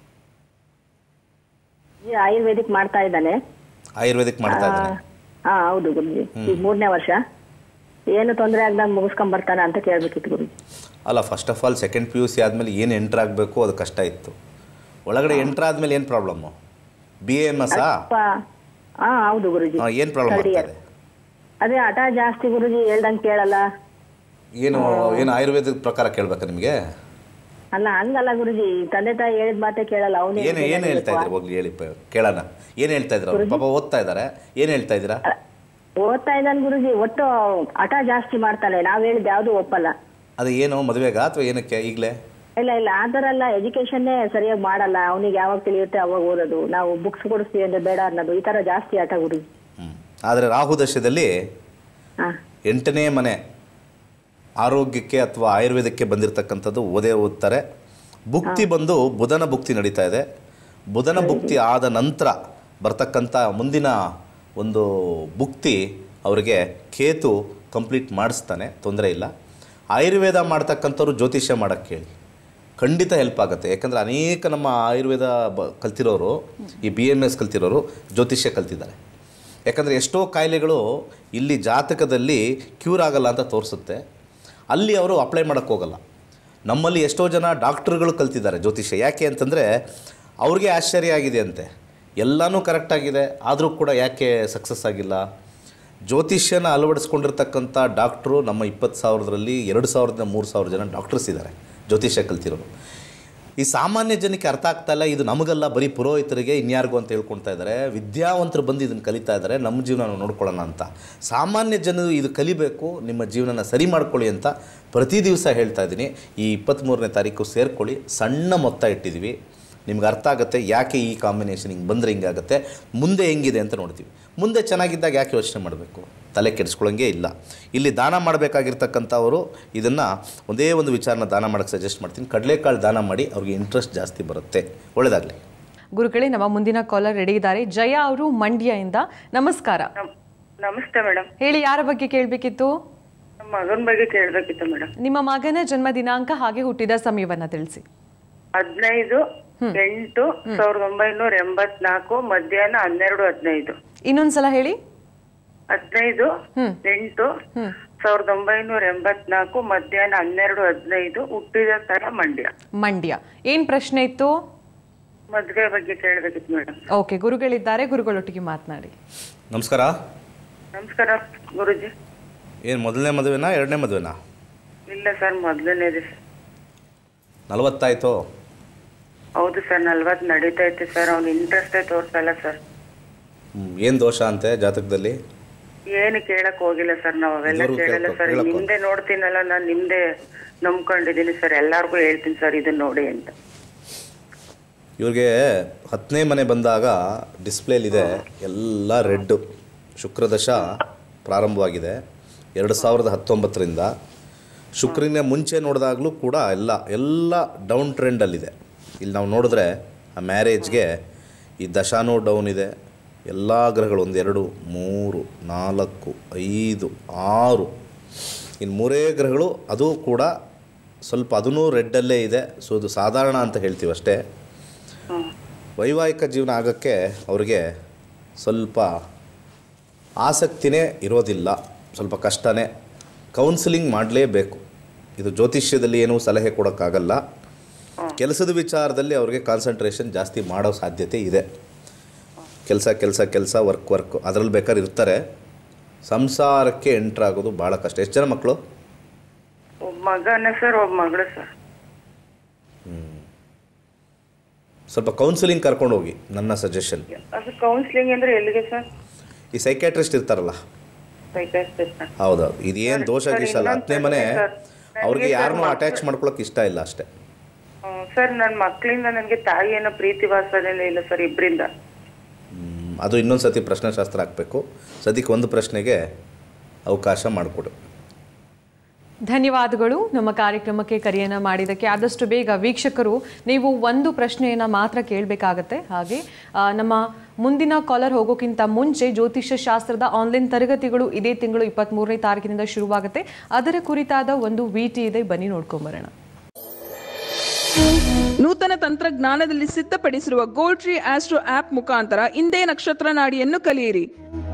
ಈ ಆಯುರ್ವೇದಿಕ್ ಮಾಡ್ತಾ ಇದ್ದಾನೆ ಆಯುರ್ವೇದಿಕ್ ಮಾಡ್ತಾ ಇದ್ದಾನೆ ಹಾ ಹೌದು ಗುರುಜಿ ಈಗ ಮೂರನೇ ವರ್ಷ ಏನು ತೊಂದರೆ ಆಗ್ದಂಗೆ ಮುಗಿಸ್ಕೊಂಡ್ ಬರ್ತಾನೆ ಅಂತ ಕೇಳ್ಬೇಕಿತ್ತು ಗುರುಜಿ ಅಲ್ಲ first of all second P U C ಆದಮೇಲೆ ಏನು ಎಂಟ್ರ್ ಆಗಬೇಕು ಅದು ಕಷ್ಟ ಇತ್ತು ಒಳಗಡೆ ಎಂಟ್ರ್ ಆದಮೇಲೆ ಏನು ಪ್ರಾಬ್ಲಮ್ಮು ಬಿ ಎ ಎಮ್ ಎಸ್ಸಾ ಹಾ ಹೌದು ಗುರುಜಿ ಏನು ಪ್ರಾಬ್ಲಮ್ Third year. ಆಗ್ತದೆ ಅದೇ ಹಠ ಜಾಸ್ತಿ ಗುರುಜಿ ಹೇಳ್ದಂಗೆ ಕೇಳಲ್ಲ ಏನು ಏನು ಆಯುರ್ವೇದದ ಪ್ರಕಾರ ಕೇಳಬೇಕಾ ನಿಮಗೆ ಅಲ್ಲ ಹಂಗಲ್ಲ ಗುರುಜಿ ತಂದೆ ತಾಯಿ ಹೇಳಿದ ಮಾತೇ ಕೇಳಲ್ಲ ಅವನಿಗೆ ಏನು ಏನು ಹೇಳ್ತಾ ಇದ್ದೀರಿ ಹೋಗ್ಲಿ ಹೇಳಿ ಪ- ಕೇಳೋಣ ಏನು ಹೇಳ್ತಾ ಇದ್ರು ಅವ್ರು ಪಾಪ ಓದ್ತಾ ಇದ್ದಾರೆ ಏನು ಹೇಳ್ತಾ ಇದ್ದೀರಾ ಓದ್ತಾ ಇದ್ದಾನೆ ಗುರುಜಿ ಒಟ್ಟು ಹಠ ಜಾಸ್ತಿ ಮಾಡ್ತಾನೆ ನಾವ್ ಹೇಳಿದ್ ಯಾವ್ದು ಒಪ್ಪಲ್ಲ ಅದು ಏನು ಮದುವೆಗಾ ಅಥವಾ ಏನಕ್ಕೆ ಈಗಲೇ ಇಲ್ಲ ಇಲ್ಲ ಆ ಥರ ಎಲ್ಲ ಎಜುಕೇಶನ್ನೇ ಸರಿಯಾಗಿ ಮಾಡಲ್ಲ ಅವನಿಗೆ ಯಾವಾಗ ತಿಳಿಯುತ್ತೆ ಅವಾಗ ಓದೋದು ನಾವು ಬುಕ್ಸ್ ಕೊಡಿಸ್ತೀವಿ ಅಂದ್ರೆ ಬೇಡ ಅನ್ನೋದು ಈ ತರ ಜಾಸ್ತಿ ಆಟ ಗುರುಜಿ ಹ್ಞೂ ಆದರೆ ರಾಹು ದಶದಲ್ಲಿ ಹಾ ಎಂಟನೇ ಮನೆ ಆರೋಗ್ಯಕ್ಕೆ ಅಥವಾ ಆಯುರ್ವೇದಕ್ಕೆ ಬಂದಿರತಕ್ಕಂಥದ್ದು ಓದೇ ಓದ್ತಾರೆ ಭುಕ್ತಿ ಬಂದು ಬುಧನ ಭುಕ್ತಿ ನಡೀತಾ ಇದೆ ಬುಧನ ಭುಕ್ತಿ ಆದ ನಂತರ ಬರ್ತಕ್ಕಂಥ ಮುಂದಿನ ಒಂದು ಭುಕ್ತಿ ಅವರಿಗೆ ಕೇತು ಕಂಪ್ಲೀಟ್ ಮಾಡಿಸ್ತಾನೆ ತೊಂದರೆ ಇಲ್ಲ ಆಯುರ್ವೇದ ಮಾಡ್ತಕ್ಕಂಥವ್ರು ಜ್ಯೋತಿಷ್ಯ ಮಾಡೋಕ್ಕೆ ಕೇಳಿ ಖಂಡಿತ ಹೆಲ್ಪ್ ಆಗುತ್ತೆ ಯಾಕಂದರೆ ಅನೇಕ ನಮ್ಮ ಆಯುರ್ವೇದ ಬ ಕಲ್ತಿರೋರು ಈ ಬಿ ಎಮ್ ಎಸ್ ಕಲ್ತಿರೋರು ಜ್ಯೋತಿಷ್ಯ ಕಲ್ತಿದ್ದಾರೆ ಯಾಕಂದರೆ ಎಷ್ಟೋ ಕಾಯಿಲೆಗಳು ಇಲ್ಲಿ ಜಾತಕದಲ್ಲಿ ಕ್ಯೂರ್ ಆಗಲ್ಲ ಅಂತ ತೋರಿಸುತ್ತೆ ಅಲ್ಲಿ ಅವರು ಅಪ್ಲೈ ಮಾಡೋಕ್ಕೆ ಹೋಗಲ್ಲ ನಮ್ಮಲ್ಲಿ ಎಷ್ಟೋ ಜನ ಡಾಕ್ಟ್ರುಗಳು ಕಲ್ತಿದ್ದಾರೆ ಜ್ಯೋತಿಷ್ಯ ಯಾಕೆ ಅಂತಂದರೆ ಅವ್ರಿಗೆ ಆಶ್ಚರ್ಯ ಆಗಿದೆ ಅಂತೆ ಎಲ್ಲನೂ ಕರೆಕ್ಟಾಗಿದೆ ಆದರೂ ಕೂಡ ಯಾಕೆ ಸಕ್ಸಸ್ ಆಗಿಲ್ಲ ಜ್ಯೋತಿಷ್ಯನ ಅಳವಡಿಸ್ಕೊಂಡಿರ್ತಕ್ಕಂಥ ಡಾಕ್ಟ್ರು ನಮ್ಮ ಇಪ್ಪತ್ತು ಸಾವಿರದಲ್ಲಿ ಎರಡು ಸಾವಿರದಿಂದ ಮೂರು ಸಾವಿರ ಜನ ಡಾಕ್ಟರ್ಸ್ ಇದ್ದಾರೆ ಜ್ಯೋತಿಷ್ಯ ಕಲ್ತಿರೋರು ಈ ಸಾಮಾನ್ಯ ಜನಕ್ಕೆ ಅರ್ಥ ಆಗ್ತಾ ಇಲ್ಲ ಇದು ನಮಗಲ್ಲ ಬರೀ ಪುರೋಹಿತರಿಗೆ ಇನ್ಯಾರಿಗೂ ಅಂತ ಹೇಳ್ಕೊಳ್ತಾ ಇದ್ದಾರೆ ವಿದ್ಯಾವಂತರು ಬಂದು ಇದನ್ನು ಕಲಿತಾ ಇದ್ದಾರೆ ನಮ್ಮ ಜೀವನ ನಾವು ನೋಡ್ಕೊಳ್ಳೋಣ ಅಂತ ಸಾಮಾನ್ಯ ಜನರು ಇದು ಕಲಿಬೇಕು ನಿಮ್ಮ ಜೀವನನ ಸರಿ ಮಾಡ್ಕೊಳ್ಳಿ ಅಂತ ಪ್ರತಿ ದಿವಸ ಹೇಳ್ತಾ ಇದ್ದೀನಿ ಈ ಇಪ್ಪತ್ತ್ಮೂರನೇ ತಾರೀಕು ಸೇರ್ಕೊಳ್ಳಿ ಸಣ್ಣ ಮೊತ್ತ ಇಟ್ಟಿದ್ದೀವಿ ನಿಮ್ಗೆ ಅರ್ಥ ಆಗುತ್ತೆ ಯಾಕೆ ಈ ಕಾಂಬಿನೇಷನ್ ಹಿಂಗೆ ಬಂದರೆ ಹಿಂಗಾಗುತ್ತೆ ಮುಂದೆ ಹೆಂಗಿದೆ ಅಂತ ನೋಡ್ತೀವಿ ಮುಂದೆ ಚೆನ್ನಾಗಿದ್ದಾಗ ಯಾಕೆ ಯೋಚನೆ ಮಾಡಬೇಕು ತಲೆ ಕೆಡಿಸ್ಕೊಳ್ಳೋಂಗೆ ಇಲ್ಲ ಇಲ್ಲಿ ದಾನ ಮಾಡಬೇಕಾಗಿರ್ತಕ್ಕಂಥವರು ಇದನ್ನು ಒಂದೇ ಒಂದು ವಿಚಾರನ ದಾನ ಮಾಡೋಕ್ಕೆ ಸಜೆಸ್ಟ್ ಮಾಡ್ತೀನಿ ಕಡಲೆಕಾಳು ದಾನ ಮಾಡಿ ಅವ್ರಿಗೆ ಇಂಟ್ರೆಸ್ಟ್ ಜಾಸ್ತಿ ಬರುತ್ತೆ ಒಳ್ಳೆಯದಾಗಲಿ ಗುರುಗಳೇ ನಮ್ಮ ಮುಂದಿನ ಕಾಲರ್ ರೆಡಿ ಇದ್ದಾರೆ ಜಯ ಅವರು ಮಂಡ್ಯದಿಂದ ನಮಸ್ಕಾರ ನಮಸ್ತೆ ಮೇಡಮ್ ಹೇಳಿ ಯಾರ ಬಗ್ಗೆ ಕೇಳಬೇಕಿತ್ತು ನಮ್ಮ ಮಗನ ಬಗ್ಗೆ ಕೇಳ್ಬೇಕಿತ್ತು ಮೇಡಮ್ ನಿಮ್ಮ ಮಗನ ಜನ್ಮ ದಿನಾಂಕ ಹಾಗೆ ಹುಟ್ಟಿದ ಸಮಯವನ್ನ ತಿಳಿಸಿ ಹದಿನೈದು ಎಂಟು ಸಾವಿರದ ಒಂಬೈನೂರ ಎಂಬತ್ನಾಲ್ಕು ಮಧ್ಯಾಹ್ನ ಹನ್ನೆರಡು ಹದಿನೈದು ಇನ್ನೊಂದ್ಸಲ ಹೇಳಿ ಹದಿನೈದು ಎಂಟು ಸಾವಿರದ ಒಂಬೈನೂರ ಎಂಬತ್ನಾಲ್ಕು ಮಧ್ಯಾಹ್ನ ಹನ್ನೆರಡು ಹದಿನೈದು ಹುಟ್ಟಿದ ಸ್ಥಳ ಮಂಡ್ಯ ಮಂಡ್ಯ ಏನ್ ಪ್ರಶ್ನೆ ಇತ್ತು ಮದ್ವೆ ಬಗ್ಗೆ ಕೇಳ್ಬೇಕಿತ್ತು ಮೇಡಮ್ ಓಕೆ ಗುರುಗಳಿದ್ದಾರೆ ಗುರುಗಳೊಟ್ಟಿಗೆ ಮಾತನಾಡಿ ನಮಸ್ಕಾರ ನಮಸ್ಕಾರ ಗುರುಜಿ ಏನು ಮೊದಲನೇ ಮದುವೆನಾ ಎರಡನೇ ಮದುವೆನಾ ಇಲ್ಲ ಸರ್ ಮೊದಲನೇದು ನಲವತ್ತಾಯಿತು ಹೌದು ಸರ್ ನಲ್ವತ್ತು ನಡೀತಾ ಐತೆ ಸರ್ ಅವ್ನ ಇಂಟ್ರೆಸ್ಟೇ ತೋರ್ಸಲ್ಲ ಸರ್ ಏನು ದೋಷ ಅಂತೆ ಜಾತಕದಲ್ಲಿ ಏನು ಕೇಳಕ್ ಹೋಗಿಲ್ಲ ಸರ್ ನಾವ್ ಅವೆಲ್ಲ ಇದುವರೆಗೂ ಕೇಳಲ್ಲ ಕೇಳ್ಕೊ- ಸರ್ ಕೇಳಕ್ಕೋ- ನಿಮ್ದೆ ನೋಡ್ತೀನಲ್ಲ ನಾನ್ ನಿಮ್ದೆ ನಂಬ್ಕೊಂಡಿದೀನಿ ಸರ್ ಎಲ್ಲಾರ್ಗು ಹೇಳ್ತೀನಿ ಸರ್ ಇದನ್ನ ನೋಡಿ ಅಂತ ಇವ್ರಿಗೆ ಹತ್ತನೇ ಮನೆ ಬಂದಾಗ ಡಿಸ್ಪ್ಲೇಲಿದೆ ಎಲ್ಲ ರೆಡ್ಡು ಶುಕ್ರದಶ ಪ್ರಾರಂಭವಾಗಿದೆ ಎರಡು ಸಾವಿರದ ಹತ್ತೊಂಬತ್ತರಿಂದ ಶುಕ್ರನ ಮುಂಚೆ ನೋಡಿದಾಗಲೂ ಕೂಡ ಎಲ್ಲ ಎಲ್ಲ ಡೌನ್ ಟ್ರೆಂಡಲ್ಲಿದೆ ಇಲ್ಲಿ ನಾವು ನೋಡಿದ್ರೆ ಆ ಮ್ಯಾರೇಜ್ಗೆ ಈ ದಶಾನೂ ಡೌನ್ ಇದೆ ಎಲ್ಲ ಗ್ರಹಗಳು ಒಂದೆರಡು ಮೂರು ನಾಲ್ಕು ಐದು ಆರು ಇನ್ನು ಮೂರೇ ಗ್ರಹಗಳು ಅದು ಕೂಡ ಸ್ವಲ್ಪ ಅದೂ ರೆಡ್ಡಲ್ಲೇ ಇದೆ ಸೊ ಅದು ಸಾಧಾರಣ ಅಂತ ಹೇಳ್ತೀವಿ ಅಷ್ಟೇ ವೈವಾಹಿಕ ಜೀವನ ಆಗೋಕ್ಕೆ ಅವ್ರಿಗೆ ಸ್ವಲ್ಪ ಆಸಕ್ತಿನೇ ಇರೋದಿಲ್ಲ ಸ್ವಲ್ಪ ಕಷ್ಟನೇ ಕೌನ್ಸಿಲಿಂಗ್ ಮಾಡಲೇಬೇಕು ಇದು ಜ್ಯೋತಿಷ್ಯದಲ್ಲಿ ಏನೂ ಸಲಹೆ ಕೊಡೋಕ್ಕಾಗಲ್ಲ ಕೆಲಸದ ವಿಚಾರದಲ್ಲಿ ಅವ್ರಿಗೆ ಕಾನ್ಸಂಟ್ರೇಷನ್ ಜಾಸ್ತಿ ಮಾಡೋ ಸಾಧ್ಯತೆ ಇದೆ ಕೆಲಸ ಕೆಲಸ ಕೆಲಸ ವರ್ಕ್ ವರ್ಕ್ ಅದರಲ್ಲಿ ಬೇಕಾದ್ರೆ ಇರ್ತಾರೆ ಸಂಸಾರಕ್ಕೆ ಎಂಟ್ರಾಗೋದು ಭಾಳ ಕಷ್ಟ ಎಷ್ಟು ಜನ ಮಕ್ಕಳು ಒಬ್ಬ ಮಗನೇ ಸರ್ ಒಬ್ಬ ಮಗಳು ಸರ್ ಸ್ವಲ್ಪ ಕೌನ್ಸಿಲಿಂಗ್ ಕರ್ಕೊಂಡು ಹೋಗಿ ನನ್ನ ಸಜೆಷನ್ ಅದು ಕೌನ್ಸಿಲಿಂಗ್ ಅಂದ್ರೆ ಎಲ್ಲಿಗೆ ಸರ್ ಈ ಸೈಕ್ಯಾಟ್ರಿಸ್ಟ್ ಇರ್ತಾರಲ್ಲ ಸೈಕಾಟ್ರಿಸ್ಟ್ ಹೌದೌದು ಇದೇನು ದೋಷ ಸರ್, ಗೀಸಲ್ಲ ಇನ್ನೊಂದ್ ಹತ್ತನೇ ಮನೆ ಸರ್, ಅವ್ರಿಗೆ ನನಗೆ ಯಾರನ್ನೂ ಸರ್ ಅಟ್ಯಾಚ್ ಮಾಡ್ಕೊಳಕ್ಕೆ ಇಷ್ಟ ಇಲ್ಲ ಅಷ್ಟೇ ಸರ್ ನನ್ನ ಮಕ್ಕಳಿಂದ ನನಗೆ ತಾಯಿ ಅನ್ನೋ ಪ್ರೀತಿ ವಾತ್ಸಲ್ಯ ಇಲ್ಲ ಸರ್ ಇಬ್ಬರಿಂದ ಹ್ಮ್, ಅದು ಇನ್ನೊಂದು ಸತಿ ಪ್ರಶ್ನೆಶಾಸ್ತ್ರ ಹಾಕಬೇಕು ಸದ್ಯಕ್ಕೆ ಒಂದು ಪ್ರಶ್ನೆಗೆ ಅವಕಾಶ ಮಾಡಿಕೊಡು ಧನ್ಯವಾದಗಳು ನಮ್ಮ ಕಾರ್ಯಕ್ರಮಕ್ಕೆ ಕರೆಯನ್ನ ಮಾಡಿದ್ದಕ್ಕೆ ಆದಷ್ಟು ಬೇಗ ವೀಕ್ಷಕರು ನೀವು ಒಂದು ಪ್ರಶ್ನೆಯನ್ನು ಮಾತ್ರ ಕೇಳಬೇಕಾಗತ್ತೆ ಹಾಗೆ ಆ, ನಮ್ಮ ಮುಂದಿನ ಕಾಲರ್ ಹೋಗೋಕ್ಕಿಂತ ಮುಂಚೆ ಜ್ಯೋತಿಷ್ಯ ಶಾಸ್ತ್ರದ ಆನ್ಲೈನ್ ತರಗತಿಗಳು ಇದೇ ತಿಂಗಳು ಇಪ್ಪತ್ತ್ಮೂರನೇ ತಾರೀಕಿನಿಂದ ಶುರುವಾಗುತ್ತೆ ಅದರ ಕುರಿತಾದ ಒಂದು ವಿ ಟಿ ಇದೆ ಬನ್ನಿ ನೋಡ್ಕೊಂಬರೋಣ ನೂತನ ತಂತ್ರಜ್ಞಾನದಲ್ಲಿ ಸಿದ್ಧಪಡಿಸಿರುವ ಗೋಲ್ಡ್ ಟ್ರೀ ಆಸ್ಟ್ರೋ ಆಪ್ ಮುಖಾಂತರ ಇಂದೇ ನಕ್ಷತ್ರ ನಾಡಿಯನ್ನು ಕಲಿಯಿರಿ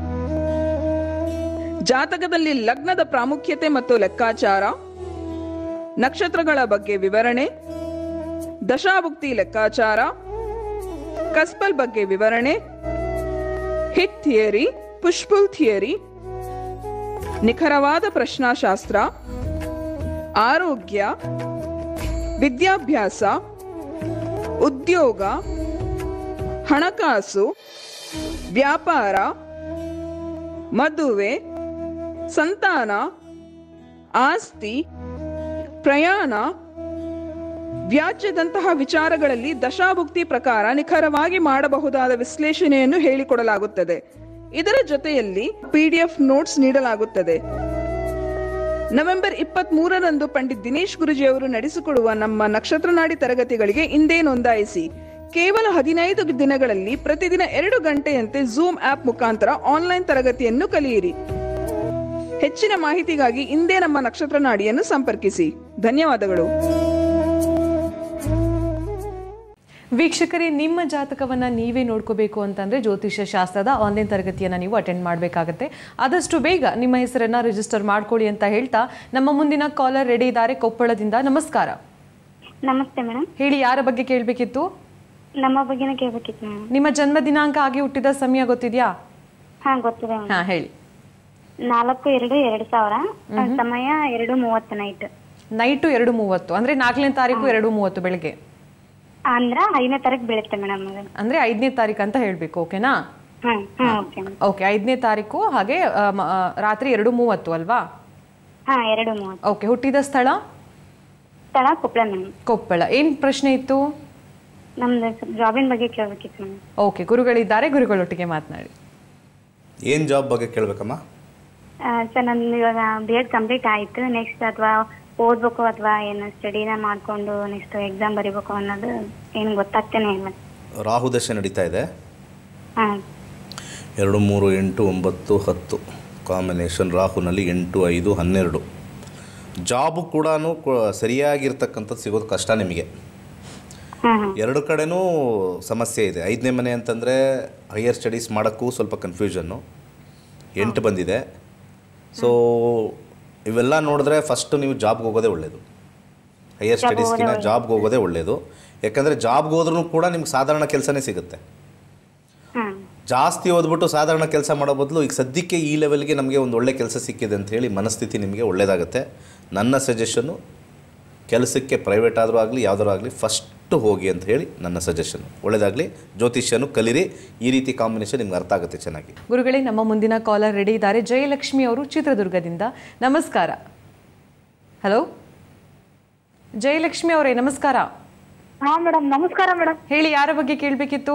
ಜಾತಕದಲ್ಲಿ ಲಗ್ನದ ಪ್ರಾಮುಖ್ಯತೆ ಮತ್ತು ಲೆಕ್ಕಾಚಾರ ನಕ್ಷತ್ರಗಳ ಬಗ್ಗೆ ವಿವರಣೆ ದಶಾಭುಕ್ತಿ ಲೆಕ್ಕಾಚಾರ ಕಸ್ಪಲ್ ಬಗ್ಗೆ ವಿವರಣೆ ಹಿಟ್ ಥಿಯರಿ ಪುಷ್ಪುಲ್ ಥಿಯರಿ ನಿಖರವಾದ ಪ್ರಶ್ನಾಶಾಸ್ತ್ರ ಆರೋಗ್ಯ ವಿದ್ಯಾಭ್ಯಾಸ ಉದ್ಯೋಗ ಹಣಕಾಸು ವ್ಯಾಪಾರ ಮದುವೆ ಸಂತಾನ ಆಸ್ತಿ ಪ್ರಯಾಣ ವ್ಯಾಜ್ಯದಂತಹ ವಿಚಾರಗಳಲ್ಲಿ ದಶಾಭುಕ್ತಿ ಪ್ರಕಾರ ನಿಖರವಾಗಿ ಮಾಡಬಹುದಾದ ವಿಶ್ಲೇಷಣೆಯನ್ನು ಹೇಳಿಕೊಡಲಾಗುತ್ತದೆ ಇದರ ಜೊತೆಯಲ್ಲಿ ಪಿಡಿಎಫ್ ನೋಟ್ಸ್ ನೀಡಲಾಗುತ್ತದೆ ನವೆಂಬರ್ ಇಪ್ಪತ್ತ್ ಮೂರರಂದು ಪಂಡಿತ್ ದಿನೇಶ್ ಗುರುಜಿಯವರು ನಡೆಸಿಕೊಡುವ ನಮ್ಮ ನಕ್ಷತ್ರನಾಡಿ ತರಗತಿಗಳಿಗೆ ಇಂದೇ ನೋಂದಾಯಿಸಿ ಕೇವಲ ಹದಿನೈದು ದಿನಗಳಲ್ಲಿ ಪ್ರತಿದಿನ ಎರಡು ಗಂಟೆಯಂತೆ ಝೂಮ್ ಆಪ್ ಮುಖಾಂತರ ಆನ್ಲೈನ್ ತರಗತಿಯನ್ನು ಕಲಿಯಿರಿ ಹೆಚ್ಚಿನ ಮಾಹಿತಿಗಾಗಿ ಇಂದೇ ನಮ್ಮ ನಕ್ಷತ್ರ ನಾಡಿಯನ್ನು ಸಂಪರ್ಕಿಸಿ ಧನ್ಯವಾದಗಳು ವೀಕ್ಷಕರೇ ನಿಮ್ಮ ಜಾತಕವನ್ನ ನೀವೇ ನೋಡ್ಕೋಬೇಕು ಅಂತಂದ್ರೆ ಜ್ಯೋತಿಷ್ಯ ಶಾಸ್ತ್ರದ ಆನ್ಲೈನ್ ತರಗತಿಯನ್ನ ನೀವು ಅಟೆಂಡ್ ಮಾಡಬೇಕಾಗತ್ತೆ ಆದಷ್ಟು ಬೇಗ ನಿಮ್ಮ ಹೆಸರನ್ನ ರಿಜಿಸ್ಟರ್ ಮಾಡ್ಕೊಳ್ಳಿ ಅಂತ ಹೇಳ್ತಾ ನಮ್ಮ ಮುಂದಿನ ಕಾಲರ್ ರೆಡಿ ಇದ್ದಾರೆ ಕೊಪ್ಪಳದಿಂದ ನಮಸ್ಕಾರ ನಮಸ್ತೆ ಮೇಡಮ್ ಹೇಳಿ ಯಾರ ಬಗ್ಗೆ ಕೇಳಬೇಕಿತ್ತು ನಮ್ಮ ಬಗ್ಗೆನೇ ಕೇಳ್ಬೇಕಿತ್ತು ಮೇಡಮ್ ನಿಮ್ಮ ಜನ್ಮ ದಿನಾಂಕ ಆಗಿ ಹುಟ್ಟಿದ ಸಮಯ ಗೊತ್ತಿದ್ಯಾ ಹಾ ಗೊತ್ತಿದೆ ಮೇಡಮ್ ಹಾ ಹೇಳಿ ನಾಲ್ಕು ಎರಡು ಎರಡು ಸಾವಿರ ಸಮಯ ಎರಡು ಮೂವತ್ತು ನೈಟ್ ನೈಟು ಎರಡು ಮೂವತ್ತು ಅಂದ್ರೆ ನಾಲ್ಕನೇ ತಾರೀಕು ಎರಡು ಮೂವತ್ತು ಬೆಳಗ್ಗೆ ಅಂದ್ರ ಐದನೇ ತಾರೀಕು ಬೀಳುತ್ತೆ ಮೇಡಮ್ ಅಂದ್ರೆ ಐದನೇ ತಾರೀಕು ಅಂತ ಹೇಳ್ಬೇಕು ಓಕೆನಾ ಹ್ಮ್ ಹ್ಮ್ ಓಕೆ ಮೇಡಮ್ ಓಕೆ ಐದನೇ ತಾರೀಕು ಹಾಗೆ ಆ, ಮ- ಆ, ರಾತ್ರಿ ಎರಡು ಮೂವತ್ತು ಅಲ್ವಾ ಹಾ ಎರಡು ಮೂವತ್ತು ಓಕೆ ಹುಟ್ಟಿದ ಸ್ಥಳ ಸ್ಥಳ ಕೊಪ್ಪಳ ಮೇಡಮ್ ಕೊಪ್ಪಳ ಏನ್ ಪ್ರಶ್ನೆ ಇತ್ತು ನಮ್ದು ಜಾಬಿನ ಬಗ್ಗೆ ಕೇಳ್ಬೇಕಿತ್ತು ಮೇಡಮ್ ಓಕೆ ಗುರುಗಳಿದ್ದಾರೆ ಗುರುಗಳೊಟ್ಟಿಗೆ ಮಾತನಾಡಿ ಏನು ಜಾಬ್ ಬಗ್ಗೆ ಕೇಳಬೇಕಮ್ಮ ಸರ್ ನಂದು ಇವಾಗ ಬಿ ಎಡ್ ಕಂಪ್ಲೀಟ್ ಆಯ್ತು ನೆಕ್ಸ್ಟ್ ಅಥವಾ ಓದ್ಬೇಕು ಅಥವಾ ಏನು ಸ್ಟಡಿನ ಮಾಡ್ಕೊಂಡು ನೆಕ್ಸ್ಟ್ ಎಕ್ಸಾಮ್ ಬರಿಬೇಕು ಅನ್ನೋದು ಏನು ಗೊತ್ತಾಗ್ತಾನೆ ಇಲ್ಲ ರಾಹು ದಶೆ ನಡೀತಾ ಇದೆ ಹಾ ಎರಡು ಮೂರು ಎಂಟು ಒಂಬತ್ತು ಹತ್ತು ಕಾಂಬಿನೇಷನ್ ರಾಹುನಲ್ಲಿ ಎಂಟು ಐದು ಹನ್ನೆರಡು ಜಾಬು ಕೂಡ ಸರಿಯಾಗಿರ್ತಕ್ಕಂಥದ್ದು ಸಿಗೋದು ಕಷ್ಟ ನಿಮಗೆ ಹಾ ಹಾ ಎರಡು ಕಡೆನೂ ಸಮಸ್ಯೆ ಇದೆ ಐದನೇ ಮನೆ ಅಂತಂದರೆ ಹೈಯರ್ ಸ್ಟಡೀಸ್ ಮಾಡೋಕ್ಕೂ ಸ್ವಲ್ಪ ಕನ್ಫ್ಯೂಷನ್ನು ಎಂಟು ಬಂದಿದೆ ಸೊ ಇವೆಲ್ಲ ನೋಡಿದ್ರೆ ಫಸ್ಟು ನೀವು ಜಾಬ್ಗೆ ಹೋಗೋದೇ ಒಳ್ಳೆಯದು ಹೈಯರ್ ಸ್ಟಡೀಸ್ಗಿನ ಜಾಬ್ಗೆ ಹೋಗೋದೇ ಒಳ್ಳೆಯದು ಯಾಕಂದರೆ ಜಾಬ್ಗೆ ಹೋದ್ರೂ ಕೂಡ ನಿಮ್ಗೆ ಸಾಧಾರಣ ಕೆಲಸನೇ ಸಿಗುತ್ತೆ ಹ್ಮ್ ಜಾಸ್ತಿ ಓದ್ಬಿಟ್ಟು ಸಾಧಾರಣ ಕೆಲಸ ಮಾಡೋ ಬದಲು ಈಗ ಸದ್ಯಕ್ಕೆ ಈ ಲೆವೆಲ್ಗೆ ನಮಗೆ ಒಂದು ಒಳ್ಳೆ ಕೆಲಸ ಸಿಕ್ಕಿದೆ ಅಂತ ಹೇಳಿ ಮನಸ್ಥಿತಿ ನಿಮಗೆ ಒಳ್ಳೆಯದಾಗುತ್ತೆ ನನ್ನ ಸಜೆಷನ್ನು ಕೆಲಸಕ್ಕೆ ಪ್ರೈವೇಟ್ ಆದರೂ ಆಗಲಿ ಯಾವುದಾದ್ರೂ ಆಗಲಿ ಫಸ್ಟು ಹೋಗಿ ಅಂತ ಹೇಳಿ ನನ್ನ ಸಜೆಷನ್ ಒಳ್ಳೆಯದಾಗಲಿ ಜ್ಯೋತಿಷ್ಯನು ಕಲೀರಿ ಈ ರೀತಿ ಕಾಂಬಿನೇಷನ್ ನಿಮ್ಗೆ ಅರ್ಥ ಆಗುತ್ತೆ ಚೆನ್ನಾಗಿ ಗುರುಗಳೇ ನಮ್ಮ ಮುಂದಿನ ಕಾಲರ್ ರೆಡಿ ಇದ್ದಾರೆ ಜಯಲಕ್ಷ್ಮಿ ಅವರು ಚಿತ್ರದುರ್ಗದಿಂದ ನಮಸ್ಕಾರ ಹಲೋ ಜಯಲಕ್ಷ್ಮಿ ಅವರೇ ನಮಸ್ಕಾರ ಹಾ ಮೇಡಮ್ ನಮಸ್ಕಾರ ಮೇಡಮ್ ಹೇಳಿ ಯಾರ ಬಗ್ಗೆ ಕೇಳಬೇಕಿತ್ತು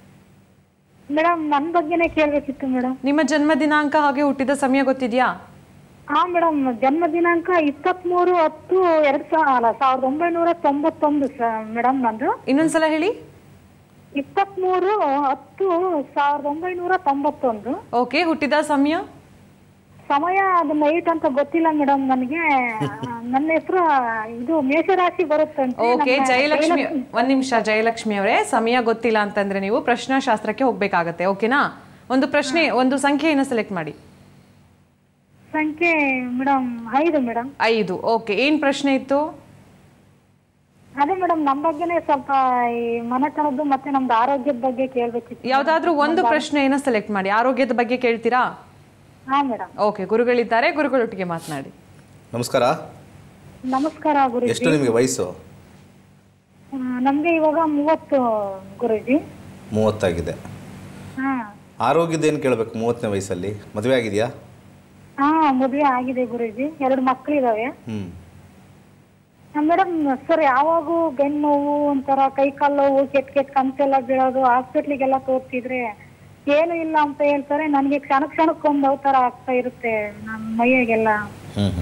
ಮೇಡಮ್ ನನ್ ಬಗ್ಗೆನೇ ಕೇಳ್ಬೇಕಿತ್ತು ಮೇಡಮ್ ನಿಮ್ಮ ಜನ್ಮ ದಿನಾಂಕ ಹಾಗೆ ಹುಟ್ಟಿದ ಸಮಯ ಗೊತ್ತಿದೆಯಾ ಹಾ ಮೇಡಮ್ ಜನ್ಮ ದಿನಾಂಕ ಇಪ್ಪತ್ಮೂರು ಹತ್ತು ಎರಡ್ ಸಾವಿರ ಸಾವಿರದ ಒಂಬೈನೂರ ತೊಂಬತ್ತೊಂದು ಮೇಡಮ್ ನಂದು ಇನ್ನೊಂದ್ಸಲ ಹೇಳಿ ಇಪ್ಪತ್ಮೂರು ಹತ್ತು ಸಾವಿರದ ಒಂಬೈನೂರ ತೊಂಬತ್ತೊಂದು ಓಕೆ ಹುಟ್ಟಿದ ಸಮಯ ಸಮಯ ಅದು ನೈಟ್ ಅಂತ ಗೊತ್ತಿಲ್ಲ ಮೇಡಮ್ ನನಗೆ ನನ್ನ ಹೆಸರು ಇದು ಮೇಷರಾಶಿ ಬರುತ್ತೆ ಅಂತ ಓಕೆ ಜಯಲಕ್ಷ್ಮಿ ಒಂದ್ ನಿಮಿಷ ಜಯಲಕ್ಷ್ಮಿ ಅವರೇ ಸಮಯ ಗೊತ್ತಿಲ್ಲ ಅಂತಂದ್ರೆ ನೀವು ಪ್ರಶ್ನಾಶಾಸ್ತ್ರಕ್ಕೆ ಹೋಗ್ಬೇಕಾಗತ್ತೆ ಓಕೆನಾ ಒಂದು ಪ್ರಶ್ನೆ ಒಂದು ಸಂಖ್ಯೆಯನ್ನು ಸೆಲೆಕ್ಟ್ ಮಾಡಿ ಸಂಖ್ಯೆ ಮೇಡಮ್ ಐದು ಮೇಡಮ್ ಐದು ಓಕೆ ಏನ್ ಪ್ರಶ್ನೆ ಇತ್ತು ಅದೇ ಮೇಡಮ್ ನಮ್ಮ ಬಗ್ಗೆನೇ ಸ್ವಲ್ಪ ಈ ಮನೆತನದ್ದು ಮತ್ತೆ ನಮ್ದು ಆರೋಗ್ಯದ ಬಗ್ಗೆ ಕೇಳ್ಬೇಕಿತ್ತು ಯಾವ್ದಾದ್ರೂ ಒಂದು ಪ್ರಶ್ನೆಯನ್ನ ಸೆಲೆಕ್ಟ್ ಮಾಡಿ ಆರೋಗ್ಯದ ಬಗ್ಗೆ ಕೇಳ್ತೀರಾ ಹಾ ಮೇಡಮ್ ಓಕೆ ಗುರುಗಳಿದ್ದಾರೆ ಗುರುಗಳೊಟ್ಟಿಗೆ ಮಾತನಾಡಿ ನಮಸ್ಕಾರ ನಮಸ್ಕಾರ ಗುರುಜಿ ಎಷ್ಟು ನಿಮಗೆ ವಯಸ್ಸು ಆ, ನಮ್ಗೆ ಇವಾಗ ಮೂವತ್ತು ಗುರುಜಿ ಮೂವತ್ತಾಗಿದೆ ಹಾ ಆರೋಗ್ಯದೇನು ಕೇಳಬೇಕು ಮೂವತ್ತನೇ ವಯಸ್ಸಲ್ಲಿ ಮದುವೆ ಆಗಿದೆಯಾ ಹಾ ಮದುವೆ ಆಗಿದೆ ಗುರುಜಿ ಎರಡು ಮಕ್ಕಳಿದಾವೆ ಹ್ಞೂ ಮೇಡಮ್ ಸರ್ ಯಾವಾಗೂ ಬೆನ್ನು ನೋವು ಒಂಥರ ಕೈ ಕಾಲು ನೋವು ಕೆಟ್ಟ ಕೆಟ್ಟ ಕಂತೆಲ್ಲ ಬೀಳೋದು ಹಾಸ್ಪಿಟ್ಲಿಗೆಲ್ಲ ತೋರಿಸಿದ್ರೆ ಏನು ಇಲ್ಲ ಅಂತ ಹೇಳ್ತಾರೆ ನನಗೆ ಕ್ಷಣ ಕ್ಷಣಕ್ಕೊಂದು ಯಾವ ತರ ಆಗ್ತಾ ಇರುತ್ತೆ ನನ್ನ ಮೈಯಾಗೆಲ್ಲ ಹ್ಞೂ ಹ್ಞೂ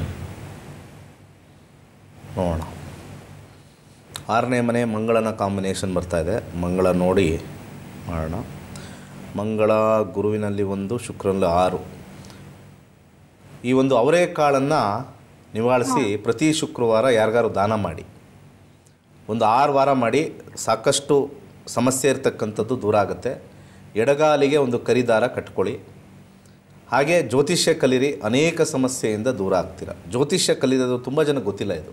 ನೋಡೋಣ ಆರನೇ ಮನೆ ಮಂಗಳನ ಕಾಂಬಿನೇಷನ್ ಬರ್ತಾ ಇದೆ ಮಂಗಳ ನೋಡಿ ಮಾಡೋಣ ಮಂಗಳ ಗುರುವಿನಲ್ಲಿ ಒಂದು ಶುಕ್ರನಲ್ಲಿ ಆರು ಈ ಒಂದು ಅವರೆಕಾಳನ್ನು ನಿವಾಳಿಸಿ ಪ್ರತಿ ಶುಕ್ರವಾರ ಯಾರಿಗಾರು ದಾನ ಮಾಡಿ ಒಂದು ಆರು ವಾರ ಮಾಡಿ ಸಾಕಷ್ಟು ಸಮಸ್ಯೆ ಇರತಕ್ಕಂಥದ್ದು ದೂರ ಆಗುತ್ತೆ ಎಡಗಾಲಿಗೆ ಒಂದು ಕರಿದಾರ ಕಟ್ಕೊಳ್ಳಿ ಹಾಗೆ ಜ್ಯೋತಿಷ್ಯ ಕಲೀರಿ ಅನೇಕ ಸಮಸ್ಯೆಯಿಂದ ದೂರ ಆಗ್ತೀರ ಜ್ಯೋತಿಷ್ಯ ಕಲಿಯೋದು ತುಂಬ ಜನ ಗೊತ್ತಿಲ್ಲ ಇದು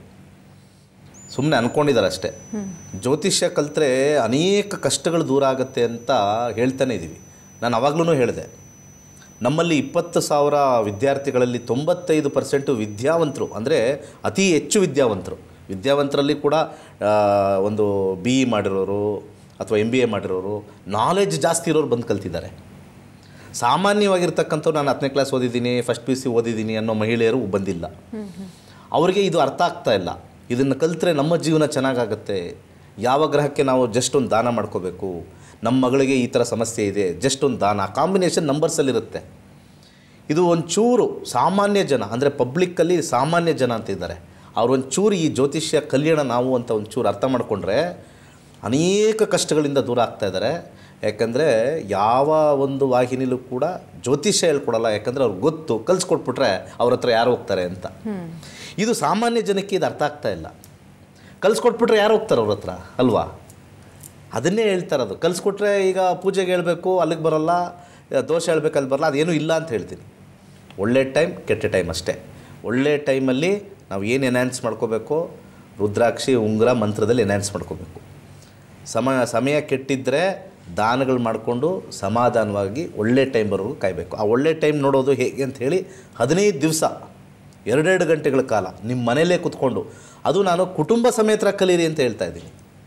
ಸುಮ್ಮನೆ ಅಂದ್ಕೊಂಡಿದ್ದಾರೆ ಅಷ್ಟೇ ಜ್ಯೋತಿಷ್ಯ ಕಲಿತ್ರೆ ಅನೇಕ ಕಷ್ಟಗಳು ದೂರ ಆಗುತ್ತೆ ಅಂತ ಹೇಳ್ತಾನೆ ಇದ್ದೀವಿ ನಾನು ಅವಾಗ್ಲೂ ಹೇಳಿದೆ ನಮ್ಮಲ್ಲಿ ಇಪ್ಪತ್ತು ಸಾವಿರ ವಿದ್ಯಾರ್ಥಿಗಳಲ್ಲಿ ತೊಂಬತ್ತೈದು ಪರ್ಸೆಂಟು ವಿದ್ಯಾವಂತರು ಅಂದರೆ ಅತಿ ಹೆಚ್ಚು ವಿದ್ಯಾವಂತರು ವಿದ್ಯಾವಂತರಲ್ಲಿ ಕೂಡ ಆ, ಒಂದು ಬಿ ಇ ಮಾಡಿರೋರು ಅಥವಾ ಎಮ್ ಬಿ ಎ ಮಾಡಿರೋರು ನಾಲೆಜ್ ಜಾಸ್ತಿ ಇರೋರು ಬಂದು ಕಲ್ತಿದ್ದಾರೆ ಸಾಮಾನ್ಯವಾಗಿರ್ತಕ್ಕಂಥವ್ರು ನಾನು ಹತ್ತನೇ ಕ್ಲಾಸ್ ಓದಿದ್ದೀನಿ ಫಸ್ಟ್ ಪಿ ಯು ಸಿ ಓದಿದ್ದೀನಿ ಅನ್ನೋ ಮಹಿಳೆಯರು ಬಂದಿಲ್ಲ ಅವರಿಗೆ ಇದು ಅರ್ಥ ಆಗ್ತಾ ಇಲ್ಲ ಇದನ್ನು ಕಲಿತ್ರೆ ನಮ್ಮ ಜೀವನ ಚೆನ್ನಾಗಾಗತ್ತೆ ಯಾವ ಗ್ರಹಕ್ಕೆ ನಾವು ಜಸ್ಟ್ ಒಂದು ದಾನ ಮಾಡ್ಕೋಬೇಕು ನಮ್ಮ ಮಗಳಿಗೆ ಈ ಥರ ಸಮಸ್ಯೆ ಇದೆ ಜಸ್ಟ್ ಒಂದು ದಾನ ಕಾಂಬಿನೇಷನ್ ನಂಬರ್ಸಲ್ಲಿರುತ್ತೆ ಇದು ಒಂಚೂರು ಸಾಮಾನ್ಯ ಜನ ಅಂದರೆ ಪಬ್ಲಿಕ್ಕಲ್ಲಿ ಸಾಮಾನ್ಯ ಜನ ಅಂತ ಇದ್ದಾರೆ ಅವ್ರು ಒಂಚೂರು ಈ ಜ್ಯೋತಿಷ್ಯ ಕಲ್ಯಾಣ ನಾವು ಅಂತ ಒಂಚೂರು ಅರ್ಥ ಮಾಡಿಕೊಂಡ್ರೆ ಅನೇಕ ಕಷ್ಟಗಳಿಂದ ದೂರ ಆಗ್ತಾ ಇದ್ದಾರೆ ಯಾಕಂದರೆ ಯಾವ ಒಂದು ವಾಹಿನಿಲೂ ಕೂಡ ಜ್ಯೋತಿಷ್ಯ ಹೇಳ್ಕೊಡಲ್ಲ ಯಾಕಂದರೆ ಅವ್ರಿಗೆ ಗೊತ್ತು ಕಲಿಸ್ಕೊಟ್ಬಿಟ್ರೆ ಅವ್ರ ಹತ್ರ ಯಾರು ಹೋಗ್ತಾರೆ ಅಂತ ಇದು ಸಾಮಾನ್ಯ ಜನಕ್ಕೆ ಇದು ಅರ್ಥ ಆಗ್ತಾ ಇಲ್ಲ ಕಲಿಸ್ಕೊಟ್ಬಿಟ್ರೆ ಯಾರು ಹೋಗ್ತಾರೆ ಅವ್ರ ಹತ್ರ ಅಲ್ವಾ ಅದನ್ನೇ ಹೇಳ್ತಾರದು ಕಲಿಸ್ಕೊಟ್ರೆ ಈಗ ಪೂಜೆಗೆ ಹೇಳಬೇಕು ಅಲ್ಲಿಗೆ ಬರೋಲ್ಲ ದೋಷ ಹೇಳ್ಬೇಕು ಅಲ್ಲಿ ಬರಲ್ಲ ಅದೇನೂ ಇಲ್ಲ ಅಂತ ಹೇಳ್ತೀನಿ ಒಳ್ಳೆ ಟೈಮ್ ಕೆಟ್ಟ ಟೈಮ್ ಅಷ್ಟೇ ಒಳ್ಳೆ ಟೈಮಲ್ಲಿ ನಾವು ಏನು ಎನ್ಹ್ಯಾನ್ಸ್ ಮಾಡ್ಕೋಬೇಕು ರುದ್ರಾಕ್ಷಿ ಉಂಗುರ ಮಂತ್ರದಲ್ಲಿ ಎನ್ಹ್ಯಾನ್ಸ್ ಮಾಡ್ಕೋಬೇಕು ಸಮ ಸಮಯ ಕೆಟ್ಟಿದ್ದರೆ ದಾನಗಳು ಮಾಡಿಕೊಂಡು ಸಮಾಧಾನವಾಗಿ ಒಳ್ಳೆ ಟೈಮ್ವರೆಗೂ ಕಾಯಬೇಕು ಆ ಒಳ್ಳೆ ಟೈಮ್ ನೋಡೋದು ಹೇಗೆ ಅಂತ ಹೇಳಿ ಹದಿನೈದು ದಿವಸ ಎರಡೆರಡು ಗಂಟೆಗಳ ಕಾಲ ನಿಮ್ಮ ಮನೆಯಲ್ಲೇ ಕೂತ್ಕೊಂಡು ಅದು ನಾನು ಕುಟುಂಬ ಸಮೇತರ ಕಲೀರಿ ಅಂತ ಹೇಳ್ತಾ ಇದ್ದೀನಿ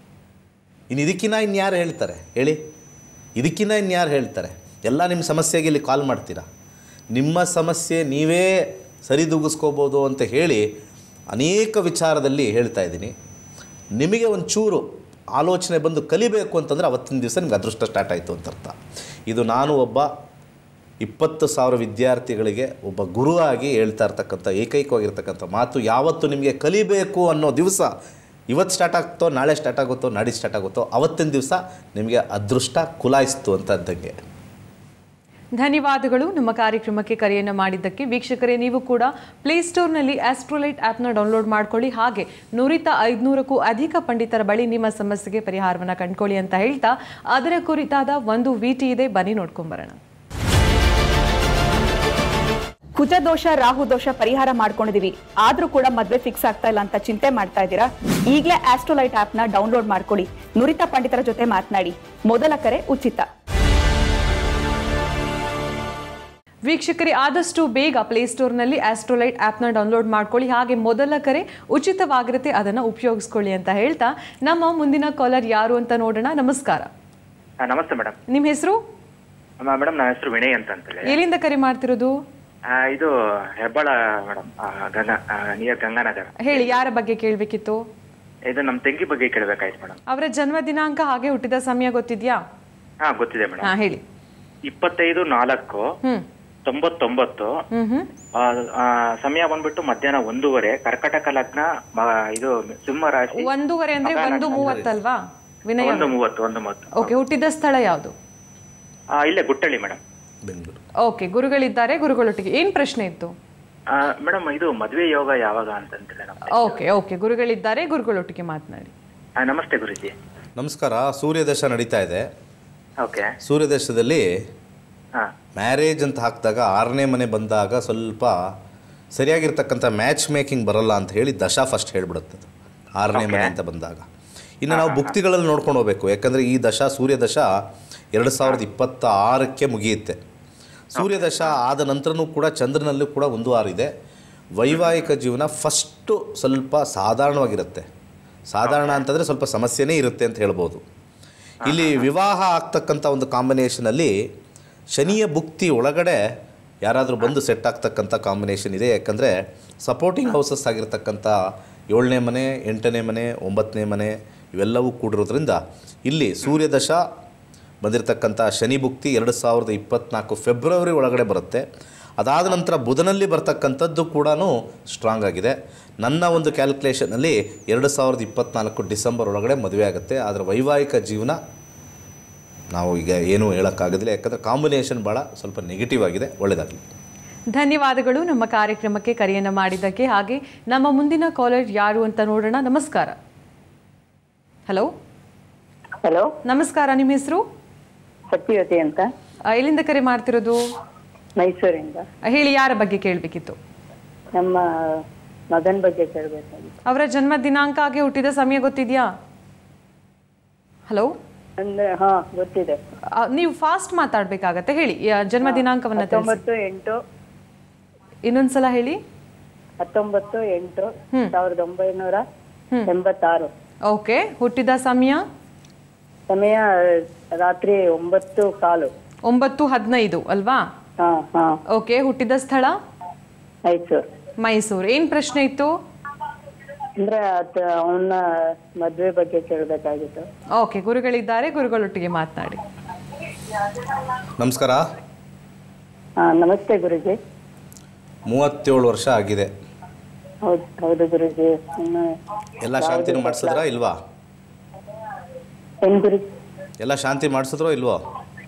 ಇನ್ನು ಇದಕ್ಕಿನ್ನ ಇನ್ಯಾರು ಹೇಳ್ತಾರೆ ಹೇಳಿ ಇದಕ್ಕಿನ್ನ ಇನ್ಯಾರು ಹೇಳ್ತಾರೆ ಎಲ್ಲ ನಿಮ್ಮ ಸಮಸ್ಯೆಗೆ ಇಲ್ಲಿ ಕಾಲ್ ಮಾಡ್ತೀರಾ ನಿಮ್ಮ ಸಮಸ್ಯೆ ನೀವೇ ಸರಿದೂಗಿಸ್ಕೋಬೋದು ಅಂತ ಹೇಳಿ ಅನೇಕ ವಿಚಾರದಲ್ಲಿ ಹೇಳ್ತಾ ಇದ್ದೀನಿ ನಿಮಗೆ ಒಂದು ಚೂರು ಆಲೋಚನೆ ಬಂದು ಕಲಿಬೇಕು ಅಂತಂದರೆ ಅವತ್ತಿನ ದಿವಸ ನಿಮ್ಗೆ ಅದೃಷ್ಟ ಸ್ಟಾರ್ಟ್ ಆಯಿತು ಅಂತ ಅರ್ಥ ಇದು ನಾನು ಒಬ್ಬ ಇಪ್ಪತ್ತು ಸಾವಿರ ವಿದ್ಯಾರ್ಥಿಗಳಿಗೆ ಒಬ್ಬ ಗುರು ಆಗಿ ಹೇಳ್ತಾ ಇರ್ತಕ್ಕಂಥ ಏಕೈಕವಾಗಿರ್ತಕ್ಕಂಥ ಮಾತು ಯಾವತ್ತು ನಿಮಗೆ ಕಲಿಬೇಕು ಅನ್ನೋ ದಿವಸ ಇವತ್ತು ಸ್ಟಾರ್ಟ್ ಆಗ್ತೋ ನಾಳೆ ಸ್ಟಾರ್ಟ್ ಆಗುತ್ತೋ ನಾಡಿದ್ದು ಸ್ಟಾರ್ಟ್ ಆಗುತ್ತೋ ಅವತ್ತಿನ ದಿವಸ ನಿಮಗೆ ಅದೃಷ್ಟ ಕುಲಾಯಿಸ್ತು ಅಂತ ಅಂದಂಗೆ ಧನ್ಯವಾದಗಳು ನಮ್ಮ ಕಾರ್ಯಕ್ರಮಕ್ಕೆ ಕರೆಯನ್ನು ಮಾಡಿದ್ದಕ್ಕೆ ವೀಕ್ಷಕರೇ ನೀವು ಕೂಡ ಪ್ಲೇಸ್ಟೋರ್ನಲ್ಲಿ ಆಸ್ಟ್ರೋಲೈಟ್ ಆ್ಯಪ್ನ ಡೌನ್ಲೋಡ್ ಮಾಡ್ಕೊಳ್ಳಿ ಹಾಗೆ ನುರಿತ ಐದುನೂರಕ್ಕೂ ಅಧಿಕ ಪಂಡಿತರ ಬಳಿ ನಿಮ್ಮ ಸಮಸ್ಯೆಗೆ ಪರಿಹಾರವನ್ನು ಕಂಡುಕೊಳ್ಳಿ ಅಂತ ಹೇಳ್ತಾ ಅದರ ಕುರಿತಾದ ಒಂದು ವಿಟಿ ಇದೆ ಬನ್ನಿ ನೋಡ್ಕೊಂಬರೋಣ ಕುಜ ದೋಷ ರಾಹು ದೋಷ ಪರಿಹಾರ ಮಾಡ್ಕೊಂಡಿದೀವಿ ಆದ್ರೂ ಕೂಡ ಮದ್ವೆ ಫಿಕ್ಸ್ ಆಗ್ತಾ ಇಲ್ಲ ಅಂತ ಚಿಂತೆ ಮಾಡ್ತಾ ಇದ್ದೀರಾ ಈಗಲೇ ಆಸ್ಟ್ರೋಲೈಟ್ ಆಪ್ ನ ಡೌನ್ಲೋಡ್ ಮಾಡ್ಕೊಳ್ಳಿ ನುರಿತ ಪಂಡಿತರ ಜೊತೆ ಮಾತನಾಡಿ ಮೊದಲ ಕರೆ ಉಚಿತ ವೀಕ್ಷಕರೇ ಆದಷ್ಟು ಬೇಗ ಪ್ಲೇಸ್ಟೋರ್ನಲ್ಲಿ ಆಸ್ಟ್ರೋಲೈಟ್ ಆ್ಯಪ್ನ ಡೌನ್ಲೋಡ್ ಮಾಡ್ಕೊಳ್ಳಿ ಹಾಗೆ ಮೊದಲ ಕರೆ ಉಚಿತವಾಗಿರುತ್ತೆ ಅದನ್ನು ಉಪಯೋಗಿಸ್ಕೊಳ್ಳಿ ಅಂತ ಹೇಳ್ತಾ ನಮ್ಮ ಮುಂದಿನ ಕಾಲರ್ ಯಾರು ಅಂತ ನೋಡೋಣ ನಮಸ್ಕಾರ ಹಾ, ನಮಸ್ತೆ ಮೇಡಮ್ ನಿಮ್ಮ ಹೆಸರು ಮೇಡಮ್ ನನ್ನ ಹೆಸರು ವಿನಯ್ ಅಂತ ಅಂತೇಳಿ ಎಲ್ಲಿಂದ ಕರೆ ಮಾಡ್ತಿರೋದು ಆ, ಇದು ಹೆಬ್ಬಾಳ ಮೇಡಮ್ ಗಂಗಾ ನಿಯರ್ ಗಂಗಾನಗರ ಹೇಳಿ ಯಾರ ಬಗ್ಗೆ ಕೇಳಬೇಕಿತ್ತು ಇದು ನಮ್ಮ ತಂಗಿ ಬಗ್ಗೆ ಕೇಳಬೇಕಾಯ್ತು ಮೇಡಮ್ ಅವರ ಜನ್ಮ ದಿನಾಂಕ ಹಾಗೆ ಹುಟ್ಟಿದ ಸಮಯ ಗೊತ್ತಿದ್ಯಾ ಹಾ ಗೊತ್ತಿದೆ ಹಾ ಮೇಡಮ್ ಹೇಳಿ ಇಪ್ಪತ್ತೈದು ನಾಲ್ಕು ಹ್ಮ್ ತೊಂಬತ್ತೊಂಬತ್ತು ಹ್ಮ್ ಹ್ಮ್ ಆ, ಆ, ಸಮಯ ಬಂದ್ಬಿಟ್ಟು ಮಧ್ಯಾಹ್ನ ಒಂದೂವರೆ ಕರ್ಕಟಕ ಲಗ್ನ ಮ- ಇದು ಸಿಂಹ ರಾಶಿ ಒಂದೂವರೆ ಅಂದ್ರೆ ಮಕರ ಒಂದು ಲಗ್ನ. ಮೂವತ್ತಲ್ವಾ ವಿನಯ ಒಂದು ಮೂವತ್ತು ಒಂದು ಮೂವತ್ತು ಓಕೆ ಹುಟ್ಟಿದ ಸ್ಥಳ ಯಾವುದು ಆ, ಇಲ್ಲೇ ಗುಟ್ಟಳ್ಳಿ ಮೇಡಮ್ ಬೆಂಗಳೂರು ಓಕೆ ಗುರುಗಳಿದ್ದಾರೆ ಗುರುಗಳೊಟ್ಟಿಗೆ ಏನ್ ಪ್ರಶ್ನೆ ಇತ್ತು ಮೇಡಮ್ ಇದು ಮದುವೆ ಯೋಗ ಯಾವಾಗ ಅಂತಂತೇಳಿ ನಮ್ಮ ಓಕೆ ಓಕೆ ಗುರುಗಳಿದ್ದಾರೆ ಗುರುಗಳೊಟ್ಟಿಗೆ ಮಾತನಾಡಿ ಆ, ನಮಸ್ತೆ ಗುರುಜಿ ನಮಸ್ಕಾರ ಸೂರ್ಯದಶ ನಡೀತಾ ಇದೆ ಓಕೆ ಸೂರ್ಯದಶದಲ್ಲಿ ಮ್ಯಾರೇಜ್ ಅಂತ ಹಾಕಿದಾಗ ಆರನೇ ಮನೆ ಬಂದಾಗ ಸ್ವಲ್ಪ ಸರಿಯಾಗಿರ್ತಕ್ಕಂಥ ಮ್ಯಾಚ್ ಮೇಕಿಂಗ್ ಬರಲ್ಲ ಅಂತ ಹೇಳಿ ದಶಾ ಫಸ್ಟ್ ಹೇಳ್ಬಿಡುತ್ತೆ ಅದು. ಆರನೇ ಮನೆ ಅಂತ ಬಂದಾಗ ಇನ್ನು ನಾವು ಭುಕ್ತಿಗಳಲ್ಲಿ ನೋಡ್ಕೊಂಡು ಹೋಗ್ಬೇಕು ಯಾಕಂದರೆ ಈ ದಶಾ ಸೂರ್ಯ ದಶಾ ಎರಡು ಸಾವಿರದ ಇಪ್ಪತ್ತ ಆರಕ್ಕೆ ಮುಗಿಯುತ್ತೆ ಸೂರ್ಯ ದಶಾ ಆದ ನಂತರನೂ ಕೂಡ ಚಂದ್ರನಲ್ಲೂ ಕೂಡ ಒಂದು ವಾರ ಇದೆ ವೈವಾಹಿಕ ಜೀವನ ಫಸ್ಟು ಸ್ವಲ್ಪ ಸಾಧಾರಣವಾಗಿರುತ್ತೆ ಸಾಧಾರಣ ಅಂತಂದರೆ ಸ್ವಲ್ಪ ಸಮಸ್ಯೆನೇ ಇರುತ್ತೆ ಅಂತ ಹೇಳ್ಬೋದು ಇಲ್ಲಿ ವಿವಾಹ ಆಗ್ತಕ್ಕಂಥ ಒಂದು ಕಾಂಬಿನೇಷನಲ್ಲಿ ಶನಿಯ ಭುಕ್ತಿ ಒಳಗಡೆ ಯಾರಾದರೂ ಬಂದು ಸೆಟ್ ಆಗ್ತಕ್ಕಂಥ ಕಾಂಬಿನೇಷನ್ ಇದೆ ಯಾಕಂದರೆ ಸಪೋರ್ಟಿಂಗ್ ಹೌಸಸ್ ಆಗಿರ್ತಕ್ಕಂಥ ಏಳನೇ ಮನೆ ಎಂಟನೇ ಮನೆ ಒಂಬತ್ತನೇ ಮನೆ ಇವೆಲ್ಲವೂ ಕೂಡಿರೋದ್ರಿಂದ ಇಲ್ಲಿ ಸೂರ್ಯದಶ ಬಂದಿರತಕ್ಕಂಥ ಶನಿ ಭುಕ್ತಿ ಎರಡು ಸಾವಿರದ ಇಪ್ಪತ್ತ್ನಾಲ್ಕು ಫೆಬ್ರವರಿ ಒಳಗಡೆ ಬರುತ್ತೆ ಅದಾದ ನಂತರ ಬುಧನಲ್ಲಿ ಬರ್ತಕ್ಕಂಥದ್ದು ಕೂಡ ಸ್ಟ್ರಾಂಗ್ ಆಗಿದೆ ನನ್ನ ಒಂದು ಕ್ಯಾಲ್ಕುಲೇಷನಲ್ಲಿ ಎರಡು ಸಾವಿರದ ಇಪ್ಪತ್ತ್ನಾಲ್ಕು ಡಿಸೆಂಬರ್ ಒಳಗಡೆ ಮದುವೆ ಆಗುತ್ತೆ ಆದರೆ ವೈವಾಹಿಕ ಜೀವನ ನಾವು ಈಗ ಏನೂ ಹೇಳೋಕ್ಕಾಗೋದಿಲ್ಲ ಯಾಕಂದರೆ ಕಾಂಬಿನೇಷನ್ ಭಾಳ ಸ್ವಲ್ಪ ನೆಗೆಟಿವ್ ಆಗಿದೆ ಒಳ್ಳೆಯದಾಗಲಿ ಧನ್ಯವಾದಗಳು ನಮ್ಮ ಕಾರ್ಯಕ್ರಮಕ್ಕೆ ಕರೆಯನ್ನು ಮಾಡಿದ್ದಕ್ಕೆ ಹಾಗೆ ನಮ್ಮ ಮುಂದಿನ ಕಾಲರ್ ಯಾರು ಅಂತ ನೋಡೋಣ ನಮಸ್ಕಾರ ಹಲೋ ಹಲೋ ನಮಸ್ಕಾರ ನಿಮ್ಮ ಹೆಸರು ಸತ್ಯವತಿ ಅಂತ ಎಲ್ಲಿಂದ ಕರೆ ಮಾಡ್ತಿರೋದು ಮೈಸೂರಿಂದ ಆ, ಹೇಳಿ ಯಾರ ಬಗ್ಗೆ ಕೇಳಬೇಕಿತ್ತು ನಮ್ಮ ಮಗನ ಬಗ್ಗೆ ಕೇಳಬೇಕಾಗಿತ್ತು ಅವರ ಜನ್ಮ ದಿನಾಂಕ ಹಾಗೆ ಹುಟ್ಟಿದ ಸಮಯ ಗೊತ್ತಿದೆಯಾ ಹಲೋ ಅಂದ್ರೆ ಹಾ ಗೊತ್ತಿದೆ ನೀವು ಫಾಸ್ಟ್ ಮಾತಾಡ್ಬೇಕಾಗತ್ತೆ ಹೇಳಿ ಯಾ- ಜನ್ಮ ದಿನಾಂಕವನ್ನ ತಿಳಿಸಿ ಹತ್ತೊಂಬತ್ತು ಎಂಟು ಇನ್ನೊಂದ್ಸಲ ಹೇಳಿ ಹತ್ತೊಂಬತ್ತು ಎಂಟು ಸಾವಿರದ ಒಂಬೈನೂರ ಎಂಬತ್ತಾರು ಓಕೆ ಹುಟ್ಟಿದ ಸಮಯ ಸಮಯ ರಾತ್ರಿ ಒಂಬತ್ತು ಕಾಲು ಒಂಬತ್ತು ಹದಿನೈದು ಅಲ್ವಾ ಹಾ ಹಾ ಓಕೆ ಹುಟ್ಟಿದ ಸ್ಥಳ ಮೈಸೂರು ಮೈಸೂರು ಏನ್ ಪ್ರಶ್ನೆ ಇತ್ತು ಅಂದ್ರೆ ಅದ ಅವನ ಮದ್ವೆ ಬಗ್ಗೆ ಕೇಳಬೇಕಾಗಿತ್ತು ಓಕೆ ಗುರುಗಳಿದ್ದಾರೆ ಗುರುಗಳೊಟ್ಟಿಗೆ ಮಾತನಾಡಿ ನಮಸ್ಕಾರ ಹಾ ನಮಸ್ತೆ ಗುರುಜಿ ಮೂವತ್ತೇಳು ವರ್ಷ ಆಗಿದೆ ಹೌದು ಹೌದು ಗುರುಜಿ ಇನ್ನು ಎಲ್ಲ ಶಾಂತಿನೂ ಮಾಡಿಸಿದ್ರಾ ಇಲ್ವಾ ಏನ್ ಗುರುಜಿ ಎಲ್ಲ ಶಾಂತಿ ಮಾಡಿಸಿದ್ರೋ ಇಲ್ವೋ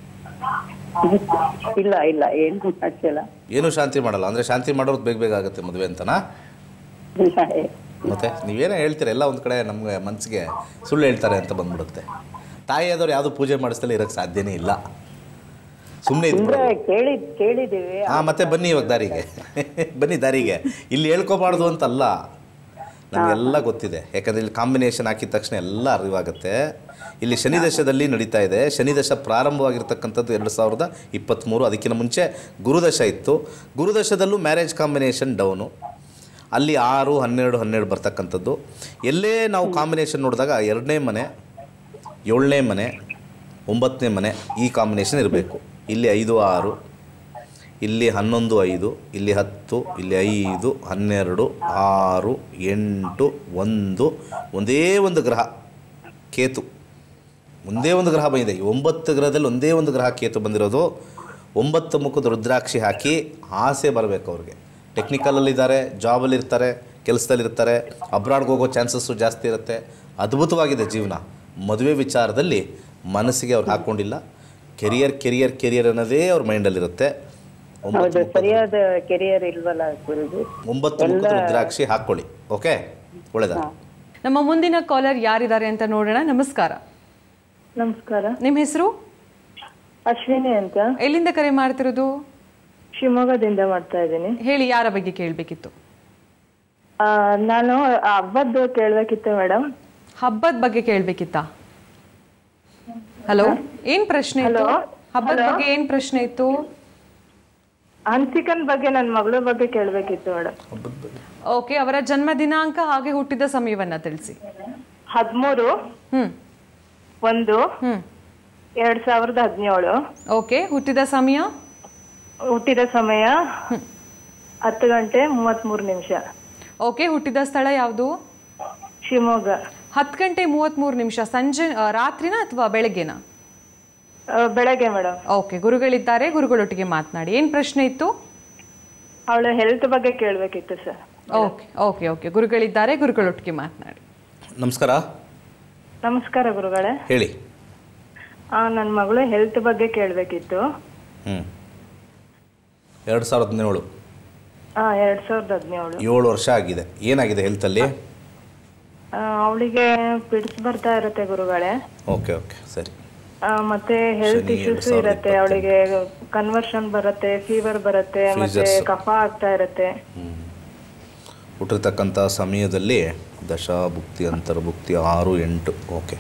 ಇಲ್ಲ ಇಲ್ಲ ಏನು ಮಾಡ್ಸಿಲ್ಲ ಏನೂ ಶಾಂತಿ ಮಾಡಲ್ಲ ಅಂದರೆ ಶಾಂತಿ ಮಾಡೋದು ಬೇಗ ಬೇಗ ಆಗುತ್ತೆ ಮದುವೆ ಅಂತನಾ ಇಲ್ಲ ಏ- ಮತ್ತೆ ನೀವೇನೋ ಹೇಳ್ತೀರ ಎಲ್ಲ ಒಂದು ಕಡೆ ನಮಗೆ ಮನಸ್ಸಿಗೆ ಸುಳ್ಳು ಹೇಳ್ತಾರೆ ಅಂತ ಬಂದ್ಬಿಡುತ್ತೆ ತಾಯಿಯಾದವ್ರು ಯಾವುದು ಪೂಜೆ ಮಾಡಿಸ್ದಲೇ ಇರೋಕ್ಕೆ ಸಾಧ್ಯನೇ ಇಲ್ಲ ಸುಮ್ಮನೆ ಅಂದ್ರೆ ಇದ್ಬಿಡೋದು ಕೇಳಿ ಕೇಳಿದೀವಿ ಹಾಂ ಮತ್ತೆ ಬನ್ನಿ ಇವಾಗ ದಾರಿಗೆ ಬನ್ನಿ ದಾರಿಗೆ ಇಲ್ಲಿ ಹೇಳ್ಕೊಬಾರ್ದು ಅಂತಲ್ಲ ನಮಗೆಲ್ಲ ಗೊತ್ತಿದೆ ಯಾಕಂದರೆ ಇಲ್ಲಿ ಕಾಂಬಿನೇಷನ್ ಹಾಕಿದ ತಕ್ಷಣ ಎಲ್ಲ ಅರಿವಾಗುತ್ತೆ ಇಲ್ಲಿ ಶನಿ ದಶದಲ್ಲಿ ನಡೀತಾ ಇದೆ ಶನಿ ದಶ ಪ್ರಾರಂಭವಾಗಿರ್ತಕ್ಕಂಥದ್ದು ಎರಡು ಸಾವಿರದ ಇಪ್ಪತ್ತ್ಮೂರು ಅದಕ್ಕಿಂತ ಮುಂಚೆ ಗುರುದಶ ಇತ್ತು ಗುರುದಶದಲ್ಲೂ ಮ್ಯಾರೇಜ್ ಕಾಂಬಿನೇಷನ್ ಡೌನು ಅಲ್ಲಿ ಆರು ಹನ್ನೆರಡು ಹನ್ನೆರಡು ಬರ್ತಕ್ಕಂಥದ್ದು ಎಲ್ಲೇ ನಾವು ಕಾಂಬಿನೇಷನ್ ನೋಡಿದಾಗ ಎರಡನೇ ಮನೆ ಏಳನೇ ಮನೆ ಒಂಬತ್ತನೇ ಮನೆ ಈ ಕಾಂಬಿನೇಷನ್ ಇರಬೇಕು ಇಲ್ಲಿ ಐದು ಆರು ಇಲ್ಲಿ ಹನ್ನೊಂದು ಐದು ಇಲ್ಲಿ ಹತ್ತು ಇಲ್ಲಿ ಐದು ಹನ್ನೆರಡು ಆರು ಎಂಟು ಒಂದು ಒಂದೇ ಒಂದು ಗ್ರಹ ಕೇತು ಒಂದೇ ಒಂದು ಗ್ರಹ ಬಂದಿದೆ ಈ ಒಂಬತ್ತು ಗ್ರಹದಲ್ಲಿ ಒಂದೇ ಒಂದು ಗ್ರಹ ಕೇತು ಬಂದಿರೋದು ಒಂಬತ್ತು ಮುಖದ ರುದ್ರಾಕ್ಷಿ ಹಾಕಿ ಆಸೆ ಬರಬೇಕು ಅವ್ರಿಗೆ ಟೆಕ್ನಿಕಲಲ್ಲಿದ್ದಾರೆ ಜಾಬಲ್ಲಿರ್ತಾರೆ ಕೆಲಸದಲ್ಲಿರ್ತಾರೆ ಅಬ್ರಾಡ್ಗೆ ಹೋಗೋ ಚಾನ್ಸಸ್ಸು ಜಾಸ್ತಿ ಇರುತ್ತೆ ಅದ್ಭುತವಾಗಿದೆ ಜೀವನ ಮದುವೆ ವಿಚಾರದಲ್ಲಿ ಮನಸ್ಸಿಗೆ ಅವ್ರು ಹಾಕ್ಕೊಂಡಿಲ್ಲ ಕೆರಿಯರ್ ಕೆರಿಯರ್ ಕೆರಿಯರ್ ಅನ್ನೋದೇ ಅವ್ರ ಮೈಂಡಲ್ಲಿರುತ್ತೆ ಹೌದು ಸರಿಯಾದ ಕೆರಿಯರ್ ಇಲ್ವಲ್ಲ ಗುರುಜಿ ಒಂಬತ್ತು ಮುಖದ ರುದ್ರಾಕ್ಷಿ ಹಾಕ್ಕೊಳ್ಳಿ ಓಕೆ ಒಳ್ಳೆದ ನಮ್ಮ ಮುಂದಿನ ಕಾಲರ್ ಯಾರಿದ್ದಾರೆ ಅಂತ ನೋಡೋಣ ನಮಸ್ಕಾರ ನಮಸ್ಕಾರ ನಿಮ್ಮ ಹೆಸರು ಅಶ್ವಿನಿ ಅಂತ ಎಲ್ಲಿಂದ ಕರೆ ಮಾಡ್ತಿರೋದು ಶಿವಮೊಗ್ಗದಿಂದ ಮಾಡ್ತಾ ಇದ್ದೀನಿ ಹೇಳಿ ಯಾರ ಬಗ್ಗೆ ಕೇಳಬೇಕಿತ್ತು ಆ, ನಾನು ಹಬ್ಬದ್ದು ಕೇಳ್ಬೇಕಿತ್ತು ಮೇಡಮ್ ಹಬ್ಬದ ಬಗ್ಗೆ ಕೇಳಬೇಕಿತ್ತಾ ಹಲೋ ಏನ್ ಪ್ರಶ್ನೆ ಇತ್ತು Hello? ಹಬ್ಬದ Hello? ಬಗ್ಗೆ ಏನ್ ಪ್ರಶ್ನೆ ಇತ್ತು ಹನ್ಸಿಕನ್ ಬಗ್ಗೆ ನನ್ನ ಮಗಳ ಬಗ್ಗೆ ಕೇಳ್ಬೇಕಿತ್ತು ಮೇಡಮ್ ಓಕೆ ಅವರ ಜನ್ಮ ದಿನಾಂಕ ಹಾಗೆ ಹುಟ್ಟಿದ ಸಮಯವನ್ನ ತಿಳಿಸಿ ಹದಿಮೂರು ಹ್ಮ್ ಒಂದು ಹ್ಮ್ ಎರಡ್ ಸಾವಿರದ ಹದಿನೇಳು ಓಕೆ ಹುಟ್ಟಿದ ಸಮಯ ಹುಟ್ಟಿದ ಸಮಯ ಹತ್ತು ಗಂಟೆ ಮೂವತ್ಮೂರು ನಿಮಿಷ ಓಕೆ ಹುಟ್ಟಿದ ಸ್ಥಳ ಯಾವುದು ಶಿವಮೊಗ್ಗ ಹತ್ತು ಗಂಟೆ ಮೂವತ್ತ್ಮೂರು ನಿಮಿಷ ಸಂಜೆ ಆ, ರಾತ್ರಿನ ಅಥವಾ ಬೆಳಗ್ಗೆನಾ ಆ, ಬೆಳಗ್ಗೆ ಮೇಡಮ್ ಓಕೆ ಗುರುಗಳಿದ್ದಾರೆ ಗುರುಗಳೊಟ್ಟಿಗೆ ಮಾತನಾಡಿ ಏನು ಪ್ರಶ್ನೆ ಇತ್ತು ಅವಳ ಹೆಲ್ತ್ ಬಗ್ಗೆ ಕೇಳ್ಬೇಕಿತ್ತು ಸರ್ ಓಕೆ ಓಕೆ ಓಕೆ ಗುರುಗಳಿದ್ದಾರೆ ಗುರುಗಳೊಟ್ಟಿಗೆ ಮಾತನಾಡಿ ನಮಸ್ಕಾರ ನಮಸ್ಕಾರ ಗುರುಗಳೇ ಹೇಳಿ ಆ, ನನ್ನ ಮಗಳು ಹೆಲ್ತ್ ಬಗ್ಗೆ ಕೇಳ್ಬೇಕಿತ್ತು ಹ್ಞೂ ಎರಡು ಸಾವಿರದ ಹದಿನೇಳು ಆ, ಎರಡ್ ಸಾವಿರದ ಹದಿನೇಳು ಏಳು ವರ್ಷ ಆಗಿದೆ ಏನಾಗಿದೆ ಹೆಲ್ತಲ್ಲಿ ಅವಳಿಗೆ ಪಿಡ್ಸ್ ಬರ್ತಾ ಇರುತ್ತೆ ಗುರುಗಳೇ ಓಕೆ ಓಕೆ ಸರಿ ಆ, ಮತ್ತೆ ಹೆಲ್ತ್ ಶನಿ ಇಶ್ಯೂಸ್ ಎರಡ್ ಸಾವಿರದ ಇರತ್ತೆ ಅವಳಿಗೆ ಕನ್ವರ್ಷನ್ ಬರುತ್ತೆ ಫೀವರ್ ಬರುತ್ತೆ ಮತ್ತೆ Seizures. ಕಫ ಆಗ್ತಾ ಇರತ್ತೆ ಹುಟ್ಟಿರ್ತಕ್ಕಂಥ ಸಮಯದಲ್ಲಿ ದಶಾಭುಕ್ತಿ ಅಂತರ್ಭುಕ್ತಿ ಆರು ಎಂಟು ಓಕೆ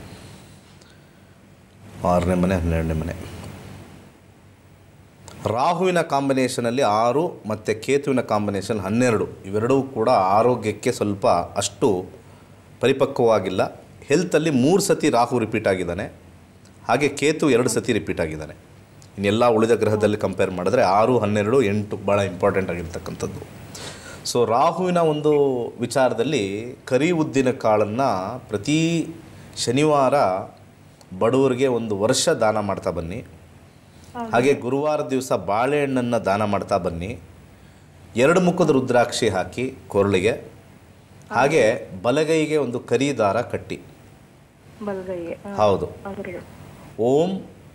ಆರನೇ ಮನೆ ಹನ್ನೆರಡನೇ ಮನೆ ರಾಹುವಿನ ಕಾಂಬಿನೇಷನಲ್ಲಿ ಆರು ಮತ್ತು ಕೇತುವಿನ ಕಾಂಬಿನೇಷನ್ ಹನ್ನೆರಡು ಇವೆರಡೂ ಕೂಡ ಆರೋಗ್ಯಕ್ಕೆ ಸ್ವಲ್ಪ ಅಷ್ಟು ಪರಿಪಕ್ವವಾಗಿಲ್ಲ ಹೆಲ್ತಲ್ಲಿ ಮೂರು ಸತಿ ರಾಹು ರಿಪೀಟ್ ಆಗಿದ್ದಾನೆ ಹಾಗೆ ಕೇತು ಎರಡು ಸತಿ ರಿಪೀಟ್ ಆಗಿದ್ದಾನೆ ಇನ್ನೆಲ್ಲ ಉಳಿದ ಗ್ರಹದಲ್ಲಿ ಕಂಪೇರ್ ಮಾಡಿದ್ರೆ ಆರು ಹನ್ನೆರಡು ಎಂಟು ಭಾಳ ಇಂಪಾರ್ಟೆಂಟ್ ಆಗಿರ್ತಕ್ಕಂಥದ್ದು ಸೊ ರಾಹುವಿನ ಒಂದು ವಿಚಾರದಲ್ಲಿ ಕರಿ ಉದ್ದಿನ ಕಾಳನ್ನು ಪ್ರತಿ ಶನಿವಾರ ಬಡವರಿಗೆ ಒಂದು ವರ್ಷ ದಾನ ಮಾಡ್ತಾ ಬನ್ನಿ ಹಾಗೆ ಗುರುವಾರ ದಿವಸ ಬಾಳೆಹಣ್ಣನ್ನು ದಾನ ಮಾಡ್ತಾ ಬನ್ನಿ ಎರಡು ಮುಖದ ರುದ್ರಾಕ್ಷಿ ಹಾಕಿ ಕೊರಳಿಗೆ ಹಾಗೆ ಬಲಗೈಗೆ ಒಂದು ಕರಿ ದಾರ ಕಟ್ಟಿ ಬಲ್ಗೈಗೆ ಆ, ಹೌದು ಅವ್ರಿಗೆ. ಓಂ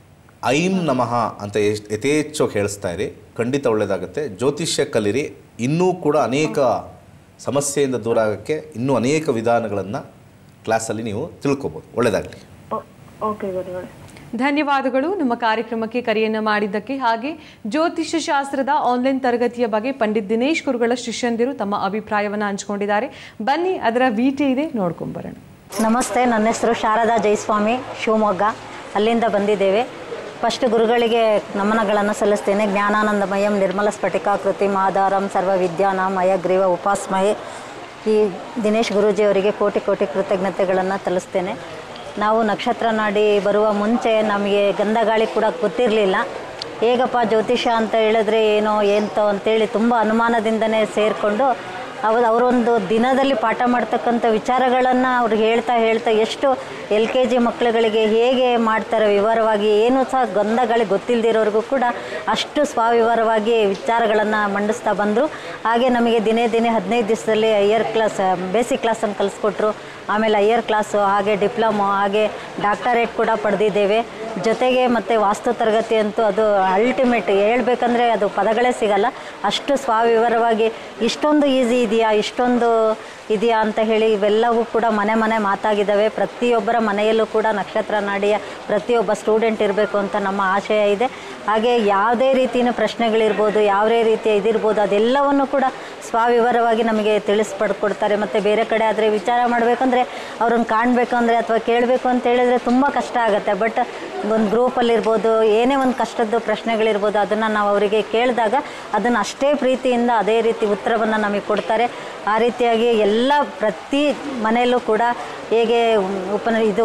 ಐಂ ನಮಃ ಅಂತ ಎಷ್ಟು ಯಥೇಚ್ಛವಾಗಿ ಹೇಳಿಸ್ತಾ ಇರಿ ಖಂಡಿತ ಒಳ್ಳೆಯದಾಗುತ್ತೆ ಜ್ಯೋತಿಷ್ಯ ಕಲಿರಿ ಇನ್ನೂ ಕೂಡ ಅನೇಕ ಸಮಸ್ಯೆಯಿಂದ ದೂರ ಆಗೋಕ್ಕೆ ಇನ್ನೂ ಅನೇಕ ವಿಧಾನಗಳನ್ನು ಕ್ಲಾಸಲ್ಲಿ ನೀವು ತಿಳ್ಕೊಬೋದು ಒಳ್ಳೆಯದಾಗಲಿ ಓ- ಓಕೆ ಗುರುಗಳೇ ಧನ್ಯವಾದಗಳು ನಮ್ಮ ಕಾರ್ಯಕ್ರಮಕ್ಕೆ ಕರೆಯನ್ನ ಮಾಡಿದ್ದಕ್ಕೆ ಹಾಗೆ ಜ್ಯೋತಿಷ್ಯ ಶಾಸ್ತ್ರದ ಆನ್ಲೈನ್ ತರಗತಿಯ ಬಗ್ಗೆ ಪಂಡಿತ್ ದಿನೇಶ್ ಗುರುಗಳ ಶಿಷ್ಯಂದಿರು ತಮ್ಮ ಅಭಿಪ್ರಾಯವನ್ನು ಹಂಚಿಕೊಂಡಿದ್ದಾರೆ ಬನ್ನಿ ಅದರ ವಿಟಿ ಇದೆ ನೋಡ್ಕೊಂಬರೋಣ ನಮಸ್ತೆ ನನ್ನ ಹೆಸರು ಶಾರದಾ ಜೈಸ್ವಾಮಿ ಶಿವಮೊಗ್ಗ ಅಲ್ಲಿಂದ ಬಂದಿದ್ದೇವೆ ಫಸ್ಟ್ ಗುರುಗಳಿಗೆ ನಮನಗಳನ್ನು ಸಲ್ಲಿಸ್ತೇನೆ ಜ್ಞಾನಾನಂದಮಯಂ ನಿರ್ಮಲ ಸ್ಫಟಿಕಾಕೃತಿ ಮಾಧಾರಂ ಸರ್ವ ವಿದ್ಯಾನಾಂ ಅಯಗ್ರೀವ ಉಪಾಸ್ಮಯೇ ಈ ದಿನೇಶ್ ಗುರೂಜಿಯವರಿಗೆ ಕೋಟಿ ಕೋಟಿ ಕೃತಜ್ಞತೆಗಳನ್ನು ತಲ್ಲಿಸ್ತೇನೆ ನಾವು ನಕ್ಷತ್ರ ನಾಡಿ ಬರುವ ಮುಂಚೆ ನಮಗೆ ಗಂಧಗಾಳಿ ಕೂಡ ಗೊತ್ತಿರಲಿಲ್ಲ ಹೇಗಪ್ಪ ಜ್ಯೋತಿಷ ಅಂತ ಹೇಳಿದ್ರೆ ಏನೋ ಎಂತೋ ಅಂತೇಳಿ ತುಂಬ ಅನುಮಾನದಿಂದನೇ ಸೇರಿಕೊಂಡು ಅವ್ರು ಅವರೊಂದು ದಿನದಲ್ಲಿ ಪಾಠ ಮಾಡ್ತಕ್ಕಂಥ ವಿಚಾರಗಳನ್ನು ಅವ್ರು ಹೇಳ್ತಾ ಹೇಳ್ತಾ ಎಷ್ಟು ಎಲ್ ಕೆ ಜಿ ಮಕ್ಕಳುಗಳಿಗೆ ಹೇಗೆ ಮಾಡ್ತಾರೆ ವಿವರವಾಗಿ ಏನೂ ಸಹ ಗಂಧಗಾಳಿ ಗೊತ್ತಿಲ್ಲದಿರೋರಿಗೂ ಕೂಡ ಅಷ್ಟು ಸ್ವವಿವರವಾಗಿ ವಿಚಾರಗಳನ್ನು ಮಂಡಿಸ್ತಾ ಬಂದರು ಹಾಗೆ ನಮಗೆ ದಿನೇ ದಿನೇ ಹದಿನೈದು ದಿವಸದಲ್ಲಿ ಹೈಯರ್ ಕ್ಲಾಸ್ ಬೇಸಿಕ್ ಕ್ಲಾಸನ್ನು ಕಲಿಸ್ಕೊಟ್ರು ಆಮೇಲೆ ಹೈಯರ್ ಕ್ಲಾಸು ಹಾಗೆ ಡಿಪ್ಲೊಮೊ ಹಾಗೆ ಡಾಕ್ಟರೇಟ್ ಕೂಡ ಪಡೆದಿದ್ದೇವೆ ಜೊತೆಗೆ ಮತ್ತು ವಾಸ್ತು ತರಗತಿ ಅಂತೂ ಅದು ಅಲ್ಟಿಮೇಟ್ ಹೇಳ್ಬೇಕಂದ್ರೆ ಅದು ಪದಗಳೇ ಸಿಗಲ್ಲ ಅಷ್ಟು ಸ್ವವಿವರವಾಗಿ ಇಷ್ಟೊಂದು ಈಸಿ ಇದೆಯಾ ಇಷ್ಟೊಂದು ಇದೆಯಾ ಅಂತ ಹೇಳಿ ಇವೆಲ್ಲವೂ ಕೂಡ ಮನೆ ಮನೆ ಮಾತಾಗಿದ್ದಾವೆ ಪ್ರತಿಯೊಬ್ಬರ ಮನೆಯಲ್ಲೂ ಕೂಡ ನಕ್ಷತ್ರ ನಾಡಿಯ ಪ್ರತಿಯೊಬ್ಬ ಸ್ಟೂಡೆಂಟ್ ಇರಬೇಕು ಅಂತ ನಮ್ಮ ಆಶಯ ಇದೆ ಹಾಗೆ ಯಾವುದೇ ರೀತಿಯ ಪ್ರಶ್ನೆಗಳಿರ್ಬೋದು ಯಾವುದೇ ರೀತಿಯ ಇದಿರ್ಬೋದು ಅದೆಲ್ಲವನ್ನು ಕೂಡ ಸ್ವವಿವರವಾಗಿ ನಮಗೆ ತಿಳಿಸ್ಪಡ್ಕೊಡ್ತಾರೆ ಮತ್ತು ಬೇರೆ ಕಡೆ ಆದರೆ ವಿಚಾರ ಮಾಡಬೇಕಂದ್ರೆ ಅವ್ರನ್ನ ಕಾಣಬೇಕು ಅಂದರೆ ಅಥವಾ ಕೇಳಬೇಕು ಅಂತ ಹೇಳಿದ್ರೆ ತುಂಬ ಕಷ್ಟ ಆಗುತ್ತೆ ಬಟ್ ಒಂದು ಗ್ರೂಪಲ್ಲಿರ್ಬೋದು ಏನೇ ಒಂದು ಕಷ್ಟದ್ದು ಪ್ರಶ್ನೆಗಳಿರ್ಬೋದು ಅದನ್ನು ನಾವು ಅವರಿಗೆ ಕೇಳಿದಾಗ ಅದನ್ನು ಅಷ್ಟೇ ಪ್ರೀತಿಯಿಂದ ಅದೇ ರೀತಿ ಉತ್ತರವನ್ನು ನಮಗೆ ಕೊಡ್ತಾರೆ ಆ ರೀತಿಯಾಗಿ ಎಲ್ಲ ಪ್ರತಿ ಮನೆಯಲ್ಲೂ ಕೂಡ ಹೇಗೆ ಉಪನ ಇದು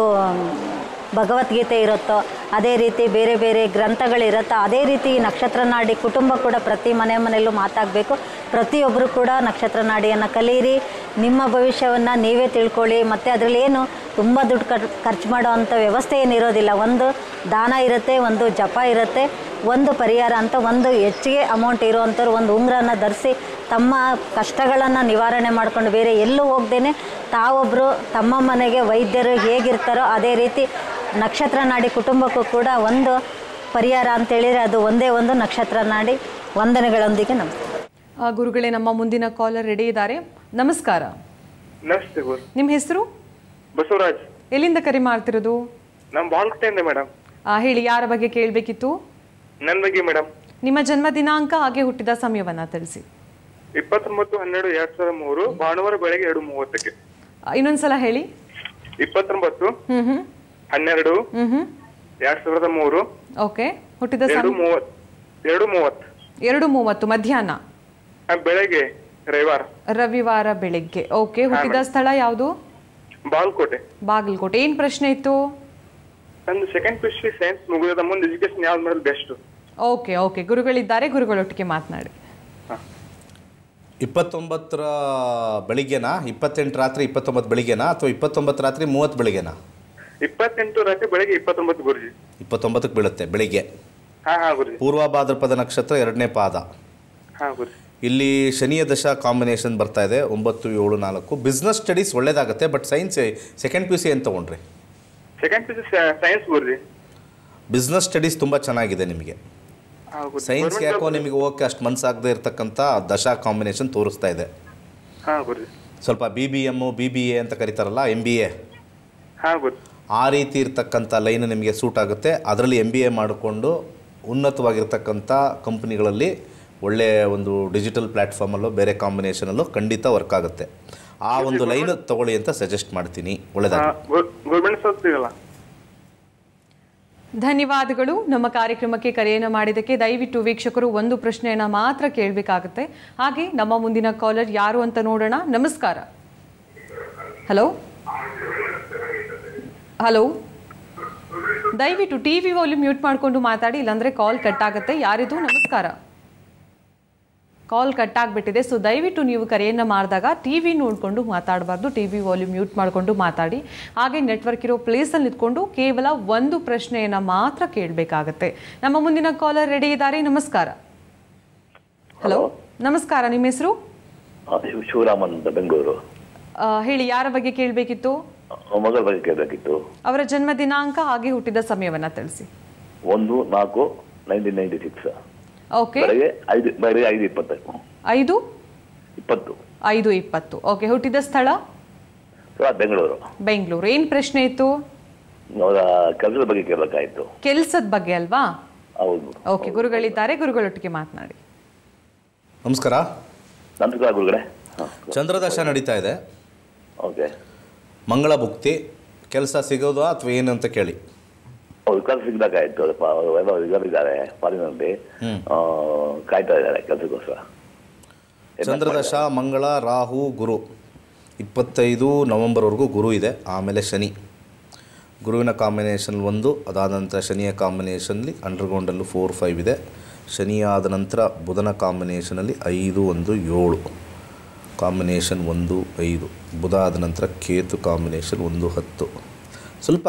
ಭಗವದ್ಗೀತೆ ಇರುತ್ತೋ ಅದೇ ರೀತಿ ಬೇರೆ ಬೇರೆ ಗ್ರಂಥಗಳಿರುತ್ತೋ ಅದೇ ರೀತಿ ಈ ನಕ್ಷತ್ರ ನಾಡಿ ಕುಟುಂಬ ಕೂಡ ಪ್ರತಿ ಮನೆ ಮನೆಯಲ್ಲೂ ಮಾತಾಗಬೇಕು ಪ್ರತಿಯೊಬ್ಬರು ಕೂಡ ನಕ್ಷತ್ರ ನಾಡಿಯನ್ನು ಕಲೀರಿ ನಿಮ್ಮ ಭವಿಷ್ಯವನ್ನು ನೀವೇ ತಿಳ್ಕೊಳ್ಳಿ ಮತ್ತು ಅದರಲ್ಲಿ ಏನು ತುಂಬ ದುಡ್ಡು ಖರ್ ಖರ್ಚು ಮಾಡೋ ಅಂಥ ವ್ಯವಸ್ಥೆ ಏನಿರೋದಿಲ್ಲ ಒಂದು ದಾನ ಇರುತ್ತೆ ಒಂದು ಜಪ ಇರುತ್ತೆ ಒಂದು ಪರಿಹಾರ ಅಂತ ಒಂದು ಹೆಚ್ಚಿಗೆ ಅಮೌಂಟ್ ಇರುವಂಥವ್ರು ಒಂದು ಉಂಗುರನ ಧರಿಸಿ ತಮ್ಮ ಕಷ್ಟಗಳನ್ನು ನಿವಾರಣೆ ಮಾಡಿಕೊಂಡು ಬೇರೆ ಎಲ್ಲೂ ಹೋಗ್ದೇನೆ ತಾವೊಬ್ಬರು ತಮ್ಮ ಮನೆಗೆ ವೈದ್ಯರು ಹೇಗಿರ್ತಾರೋ ಅದೇ ರೀತಿ ನಕ್ಷತ್ರ ನಾಡಿ ಕುಟುಂಬಕ್ಕೂ ಕೂಡ ಒಂದು ಪರಿಹಾರ ಅಂತೇಳಿದರೆ ಅದು ಒಂದೇ ಒಂದು ನಕ್ಷತ್ರ ನಾಡಿ ವಂದನೆಗಳೊಂದಿಗೆ ನಮಸ್ತೆ ಆ, ಗುರುಗಳೇ ನಮ್ಮ ಮುಂದಿನ ಕಾಲರ್ ರೆಡಿ ಇದ್ದಾರೆ ನಮಸ್ಕಾರ ನಮಸ್ತೆ ಗುರು ನಿಮ್ಮ ಹೆಸರು ಬಸವರಾಜ್ ಎಲ್ಲಿಂದ ಕರೆ ಮಾಡ್ತಿರೋದು ನಮ್ ಬಾಲ್ಕಟ್ಟೆಯಿಂದ ಮೇಡಮ್ ಆ, ಹೇಳಿ ಯಾರ ಬಗ್ಗೆ ಕೇಳಬೇಕಿತ್ತು ನನ್ ಬಗ್ಗೆ ಮೇಡಮ್ ನಿಮ್ಮ ಜನ್ಮ ದಿನಾಂಕ ಹಾಗೆ ಹುಟ್ಟಿದ ಸಮಯವನ್ನ ತಿಳಿಸಿ ಇಪ್ಪತ್ತೊಂಬತ್ತು ಹನ್ನೆರಡು ಎರಡ್ ಸಾವಿರದ ಮೂರು ಭಾನುವಾರ ಬೆಳಗ್ಗೆ ಎರಡು ಮೂವತ್ತಕ್ಕೆ ಆ, ಇನ್ನೊಂದ್ಸಲ ಹೇಳಿ ಇಪ್ಪತ್ತೊಂಬತ್ತು ಹ್ಮ್ ಹ್ಮ್ ಹನ್ನೆರಡು ಹ್ಮ್ ಹ್ಮ್ ಎರಡ್ ಸಾವಿರದ ಮೂರು ಓಕೆ ಹುಟ್ಟಿದ ಎರಡು ಸಮಯ ಮೂವತ್ ಎರಡು ಮೂವತ್ ಎರಡು ಮೂವತ್ತು ಮಧ್ಯಾಹ್ನ ಆ, ಬೆಳಗ್ಗೆ ರವಿವಾರ ರವಿವಾರ ಬೆಳಿಗ್ಗೆ ಓಕೆ ಹುಟ್ಟಿದ madam. ಸ್ಥಳ ಯಾವುದು ಬಾಲ್ಕೋಟೆ ಬಾಗಲಕೋಟೆ ಏನ್ ಪ್ರಶ್ನೆ ಇತ್ತು ನಂದು ಸೆಕೆಂಡ್ ಪಿ ಸಿ ಸೈನ್ಸ್ ಮುಗಿದ ಮುಂದೆ ಎಜುಕೇಶನ್ ಯಾವ್ದು ಮಾಡೋದು ಬೆಸ್ಟ್ ಓಕೆ ಓಕೆ ಗುರುಗಳಿದ್ದಾರೆ ಗುರುಗಳೊಟ್ಟಿಗೆ ಮಾತನಾಡಿ ಇಪ್ಪತ್ತೊಂಬತ್ತರ ಬೆಳಿಗ್ಗೆನಾ ಇಪ್ಪತ್ತೆಂಟು ರಾತ್ರಿ ಇಪ್ಪತ್ತೊಂಬತ್ತು ಬೆಳಿಗ್ಗೆನಾ ಅಥವಾ ಇಪ್ಪತ್ತೊಂಬತ್ತು ರಾತ್ರಿ ಮೂವತ್ತು ಬೆಳಿಗ್ಗೆನಾ ಇಪ್ಪತ್ತೆಂಟು ರಾತ್ರಿ ಬೆಳಗ್ಗೆ ಇಪ್ಪತ್ತೊಂಬತ್ತು ಗುರುಜಿ ಇಪ್ಪತ್ತೊಂಬತ್ತಕ್ಕೆ ಬೀಳುತ್ತೆ ಬೆಳಿಗ್ಗೆ ಹಾ ಹಾ ಗುರುಜಿ ಪೂರ್ವ ಭಾದ್ರಪದ ನಕ್ಷತ್ರ ಎರಡನೇ ಪಾದ ಹಾ ಗುರುಜಿ ಇಲ್ಲಿ ಶನಿಯ ದಶ ಕಾಂಬಿನೇಷನ್ ಬರ್ತಾ ಇದೆ ಒಂಬತ್ತು ಏಳು ನಾಲ್ಕು ಬಿಸ್ನೆಸ್ ಸ್ಟಡೀಸ್ ಒಳ್ಳೇದಾಗುತ್ತೆ but science second P C ಏನು ತೊಗೊಂಡ್ರಿ second P C science Guruji business studies ತುಂಬ ಚೆನ್ನಾಗಿದೆ ನಿಮಗೆ ಹಾ ಗುರುಜಿ ಸೈನ್ಸ್ Government ಯಾಕೋ job- ನಿಮಗೆ ಓಕೆ ಅಷ್ಟು ಮನಸ್ಸಾಗದೆ ಇರತಕ್ಕಂಥ ದಶಾ ಕಾಂಬಿನೇಷನ್ ತೋರಿಸ್ತಾ ಇದೆ ಹಾ ಗುರುಜಿ ಸ್ವಲ್ಪ B B M B B A ಅಂತ ಕರೀತಾರಲ್ಲ ಎಮ್ ಬಿ ಎ ಹಾ ಗುರುಜಿ ಆ ರೀತಿ ಇರ್ತಕ್ಕಂಥ ಲೈನ್ ನಿಮಗೆ ಸೂಟ್ ಆಗುತ್ತೆ ಅದರಲ್ಲಿ ಎಮ್ ಬಿ ಎ ಮಾಡಿಕೊಂಡು ಉನ್ನತವಾಗಿರ್ತಕ್ಕಂಥ ಕಂಪ್ನಿಗಳಲ್ಲಿ ಒಳ್ಳೆಯ ಒಂದು ಡಿಜಿಟಲ್ ಪ್ಲ್ಯಾಟ್ಫಾರ್ಮಲ್ಲೋ ಬೇರೆ ಕಾಂಬಿನೇಷನಲ್ಲೋ ಖಂಡಿತ ವರ್ಕ್ ಆಗುತ್ತೆ ಆ ಒಂದು ಲೈನ್ ತಗೊಳ್ಳಿ ಅಂತ ಸಜೆಸ್ಟ್ ಮಾಡ್ತೀನಿ ಒಳ್ಳೆಯದಾಗಿ ಗೌರ್ಮೆಂಟ್ ಜಾಬ್ ಸಿಗಲ್ಲ ಧನ್ಯವಾದಗಳು ನಮ್ಮ ಕಾರ್ಯಕ್ರಮಕ್ಕೆ ಕರೆಯನ್ನು ಮಾಡಿದ್ದಕ್ಕೆ ದಯವಿಟ್ಟು ವೀಕ್ಷಕರು ಒಂದು ಪ್ರಶ್ನೆಯನ್ನು ಮಾತ್ರ ಕೇಳಬೇಕಾಗುತ್ತೆ ಹಾಗೆ ನಮ್ಮ ಮುಂದಿನ ಕಾಲರ್ ಯಾರು ಅಂತ ನೋಡೋಣ ನಮಸ್ಕಾರ ಹಲೋ ಹಲೋ ದಯವಿಟ್ಟು ಟಿ ವಿ ವಾಲ್ಯೂಮ್ ಮ್ಯೂಟ್ ಮಾಡಿಕೊಂಡು ಮಾತಾಡಿ ಇಲ್ಲಾಂದರೆ ಕಾಲ್ ಕಟ್ ಆಗುತ್ತೆ ಯಾರಿದು ನಮಸ್ಕಾರ ಕಾಲ್ ಕಟ್ ಆಗಿಬಿಟ್ಟಿದೆ ಸೊ ದಯವಿಟ್ಟು ನೀವು ಕರೆಯನ್ನು ಮಾಡಿದಾಗ ಟಿ ವಿ ನೋಡಿಕೊಂಡು ಮಾತಾಡಬಾರ್ದು ಟಿ ವಿ ವಾಲ್ಯೂಮ್ ಮ್ಯೂಟ್ ಮಾಡಿಕೊಂಡು ಮಾತಾಡಿ ಹಾಗೆ ನೆಟ್ವರ್ಕ್ ಇರೋ ಪ್ಲೇಸಲ್ಲಿ ನಿಂತ್ಕೊಂಡು ಕೇವಲ ಒಂದು ಪ್ರಶ್ನೆಯನ್ನು ಮಾತ್ರ ಕೇಳಬೇಕಾಗತ್ತೆ ನಮ್ಮ ಮುಂದಿನ ಕಾಲರ್ ರೆಡಿ ಇದ್ದಾರೆ ನಮಸ್ಕಾರ ಹಲೋ ನಮಸ್ಕಾರ ನಿಮ್ಮ ಹೆಸರು ಆ, ಶಿವ- ಶಿವರಾಮನ್ ಅಂತ ಬೆಂಗಳೂರು ಆ, ಹೇಳಿ ಯಾರ ಬಗ್ಗೆ ಕೇಳಬೇಕಿತ್ತು ಆ, ಮಗಳ ಬಗ್ಗೆ ಕೇಳಬೇಕಿತ್ತು ಅವರ ಜನ್ಮ ದಿನಾಂಕ ಹಾಗೆ ಹುಟ್ಟಿದ ಸಮಯವನ್ನು ತಿಳಿಸಿ ಒಂದು ನಾಲ್ಕು ನೈನ್ಟೀನ್ ನೈನ್ಟಿ ಸಿಕ್ಸ್ ಓಕೆ ಬೆಳಗ್ಗೆ ಐದು ಬೆಳಗ್ಗೆ ಐದು ಇಪ್ಪತ್ತೈದು ಐದು ಇಪ್ಪತ್ತು ಐದು ಇಪ್ಪತ್ತು ಓಕೆ ಹುಟ್ಟಿದ ಸ್ಥಳ ಸೊ, ಬೆಂಗಳೂರು ಬೆಂಗಳೂರು ಏನು ಪ್ರಶ್ನೆ ಇತ್ತು ಅವರ ಕೆಲಸದ ಬಗ್ಗೆ ಕೇಳಬೇಕಾಯ್ತು ಕೆಲಸದ ಬಗ್ಗೆ ಅಲ್ವಾ ಹೌದು ಓಕೆ ಗುರುಗಳಿದ್ದಾರೆ ಗುರುಗಳೊಟ್ಟಿಗೆ ಮಾತನಾಡಿ ನಮಸ್ಕಾರ ನಮಸ್ಕಾರ ಗುರುಗಳೇ ಚಂದ್ರದಶ ನಡೀತಾ ಇದೆ ಓಕೆ ಮಂಗಳ ಭುಕ್ತಿ ಕೆಲಸ ಸಿಗೋದು ಅಥವಾ ಏನು ಅಂತ ಕೇಳಿ ಅವ್ರು ಕೆಲಸ ಸಿಗ್ಬೇಕಾಯ್ತು ಸ್ವಲ್ಪ ಎಲ್ಲ ಇದ್ದಾರೆ ಫಾರಿನಲ್ಲಿ ಆ, ಕಾಯ್ತಾ ಇದ್ದಾರೆ ಕೆಲಸಕ್ಕೋಸ್ಕರ ಚಂದ್ರದಶ ಮಂಗಳ ರಾಹು ಗುರು ಇಪ್ಪತ್ತೈದು ನವಂಬರ್ವರೆಗೂ ಗುರು ಇದೆ ಆಮೇಲೆ ಶನಿ ಗುರುವಿನ ಕಾಂಬಿನೇಷನ್ ಒಂದು ಅದಾದ ನಂತರ ಶನಿಯ ಕಾಂಬಿನೇಷನ್ಲಿ ಅಂಡರ್ಗ್ರೌಂಡಲ್ಲೂ ಫೋರ್ ಫೈವ್ ಇದೆ ಶನಿ ಆದ ನಂತರ ಬುಧನ ಕಾಂಬಿನೇಷನಲ್ಲಿ ಐದು ಒಂದು ಏಳು ಕಾಂಬಿನೇಷನ್ ಒಂದು ಐದು ಬುಧ ಆದ ನಂತರ ಕೇತು ಕಾಂಬಿನೇಷನ್ ಒಂದು ಹತ್ತು ಸ್ವಲ್ಪ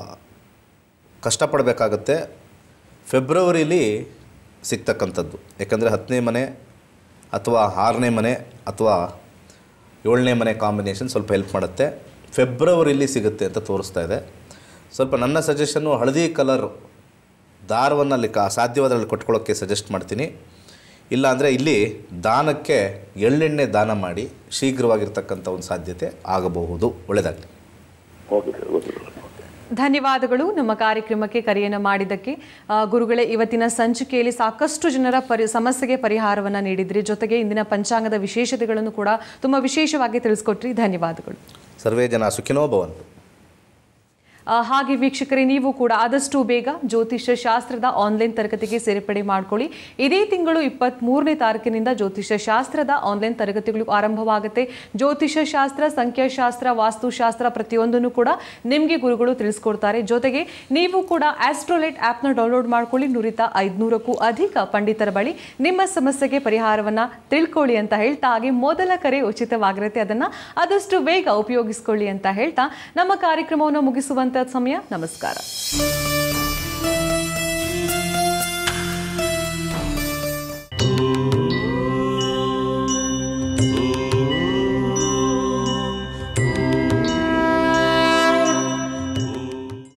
ಕಷ್ಟಪಡಬೇಕಾಗತ್ತೆ ಫೆಬ್ರವರಿಲಿ ಸಿಗ್ತಕ್ಕಂಥದ್ದು ಯಾಕಂದರೆ ಹತ್ತನೇ ಮನೆ ಅಥವಾ ಆರನೇ ಮನೆ ಅಥವಾ ಏಳನೇ ಮನೆ ಕಾಂಬಿನೇಷನ್ ಸ್ವಲ್ಪ ಹೆಲ್ಪ್ ಮಾಡುತ್ತೆ ಫೆಬ್ರವರಿಲಿ ಸಿಗುತ್ತೆ ಅಂತ ತೋರಿಸ್ತಾ ಇದೆ ಸ್ವಲ್ಪ ನನ್ನ ಸಜೆಷನ್ನು ಹಳದಿ ಕಲರ್ ದಾರವನ್ನು ಅಲ್ಲಿ ಕಾ ಸಾಧ್ಯವಾದ್ರಲ್ಲಿ ಕೊಟ್ಕೊಳ್ಳೋಕ್ಕೆ ಸಜೆಸ್ಟ್ ಮಾಡ್ತೀನಿ ಇಲ್ಲಾಂದರೆ ಇಲ್ಲಿ ದಾನಕ್ಕೆ ಎಳ್ಳೆಣ್ಣೆ ದಾನ ಮಾಡಿ ಶೀಘ್ರವಾಗಿರ್ತಕ್ಕಂಥ ಒಂದು ಸಾಧ್ಯತೆ ಆಗಬಹುದು ಒಳ್ಳೆಯದಾಗಲಿ ಓಕೆ ಸರ್ ಓಕೆ ಸರ್ ಧನ್ಯವಾದಗಳು ನಮ್ಮ ಕಾರ್ಯಕ್ರಮಕ್ಕೆ ಕರೆಯನ್ನು ಮಾಡಿದ್ದಕ್ಕೆ ಆ, ಗುರುಗಳೇ ಇವತ್ತಿನ ಸಂಚಿಕೆಯಲ್ಲಿ ಸಾಕಷ್ಟು ಜನರ ಪರಿ ಸಮಸ್ಯೆಗೆ ಪರಿಹಾರವನ್ನು ನೀಡಿದ್ರಿ ಜೊತೆಗೆ ಇಂದಿನ ಪಂಚಾಂಗದ ವಿಶೇಷತೆಗಳನ್ನು ಕೂಡ ತುಂಬ ವಿಶೇಷವಾಗಿ ತಿಳಿಸ್ಕೊಟ್ರಿ ಧನ್ಯವಾದಗಳು ಸರ್ವೇ ಜನ ಸುಖಿನೋ ಭವಂತು ಆ, ಹಾಗೆ ವೀಕ್ಷಕರೇ ನೀವು ಕೂಡ ಆದಷ್ಟು ಬೇಗ ಜ್ಯೋತಿಷ್ಯ ಶಾಸ್ತ್ರದ ಆನ್ಲೈನ್ ತರಗತಿಗೆ ಸೇರ್ಪಡೆ ಮಾಡ್ಕೊಳ್ಳಿ ಇದೇ ತಿಂಗಳು ಇಪ್ಪತ್ತ್ ಮೂರನೇ ತಾರೀಕಿನಿಂದ ಜ್ಯೋತಿಷ್ಯ ಶಾಸ್ತ್ರದ ಆನ್ಲೈನ್ ತರಗತಿಗಳು ಆರಂಭವಾಗುತ್ತೆ ಜ್ಯೋತಿಷ್ಯ ಶಾಸ್ತ್ರ ಸಂಖ್ಯಾಶಾಸ್ತ್ರ ವಾಸ್ತುಶಾಸ್ತ್ರ ಪ್ರತಿಯೊಂದನ್ನು ಕೂಡ ನಿಮಗೆ ಗುರುಗಳು ತಿಳಿಸ್ಕೊಡ್ತಾರೆ ಜೊತೆಗೆ ನೀವು ಕೂಡ ಆಸ್ಟ್ರೋಲೈಟ್ ಆ್ಯಪ್ನ ಡೌನ್ಲೋಡ್ ಮಾಡ್ಕೊಳ್ಳಿ ನುರಿತ ಐದುನೂರಕ್ಕೂ ಅಧಿಕ ಪಂಡಿತರ ಬಳಿ ನಿಮ್ಮ ಸಮಸ್ಯೆಗೆ ಪರಿಹಾರವನ್ನು ತಿಳ್ಕೊಳ್ಳಿ ಅಂತ ಹೇಳ್ತಾ ಹಾಗೆ ಮೊದಲ ಕರೆ ಉಚಿತವಾಗಿರುತ್ತೆ ಅದನ್ನು ಆದಷ್ಟು ಬೇಗ ಉಪಯೋಗಿಸ್ಕೊಳ್ಳಿ ಅಂತ ಹೇಳ್ತಾ ನಮ್ಮ ಕಾರ್ಯಕ್ರಮವನ್ನು ಮುಗಿಸುವಂಥ ಸಮಯ ನಮಸ್ಕಾರ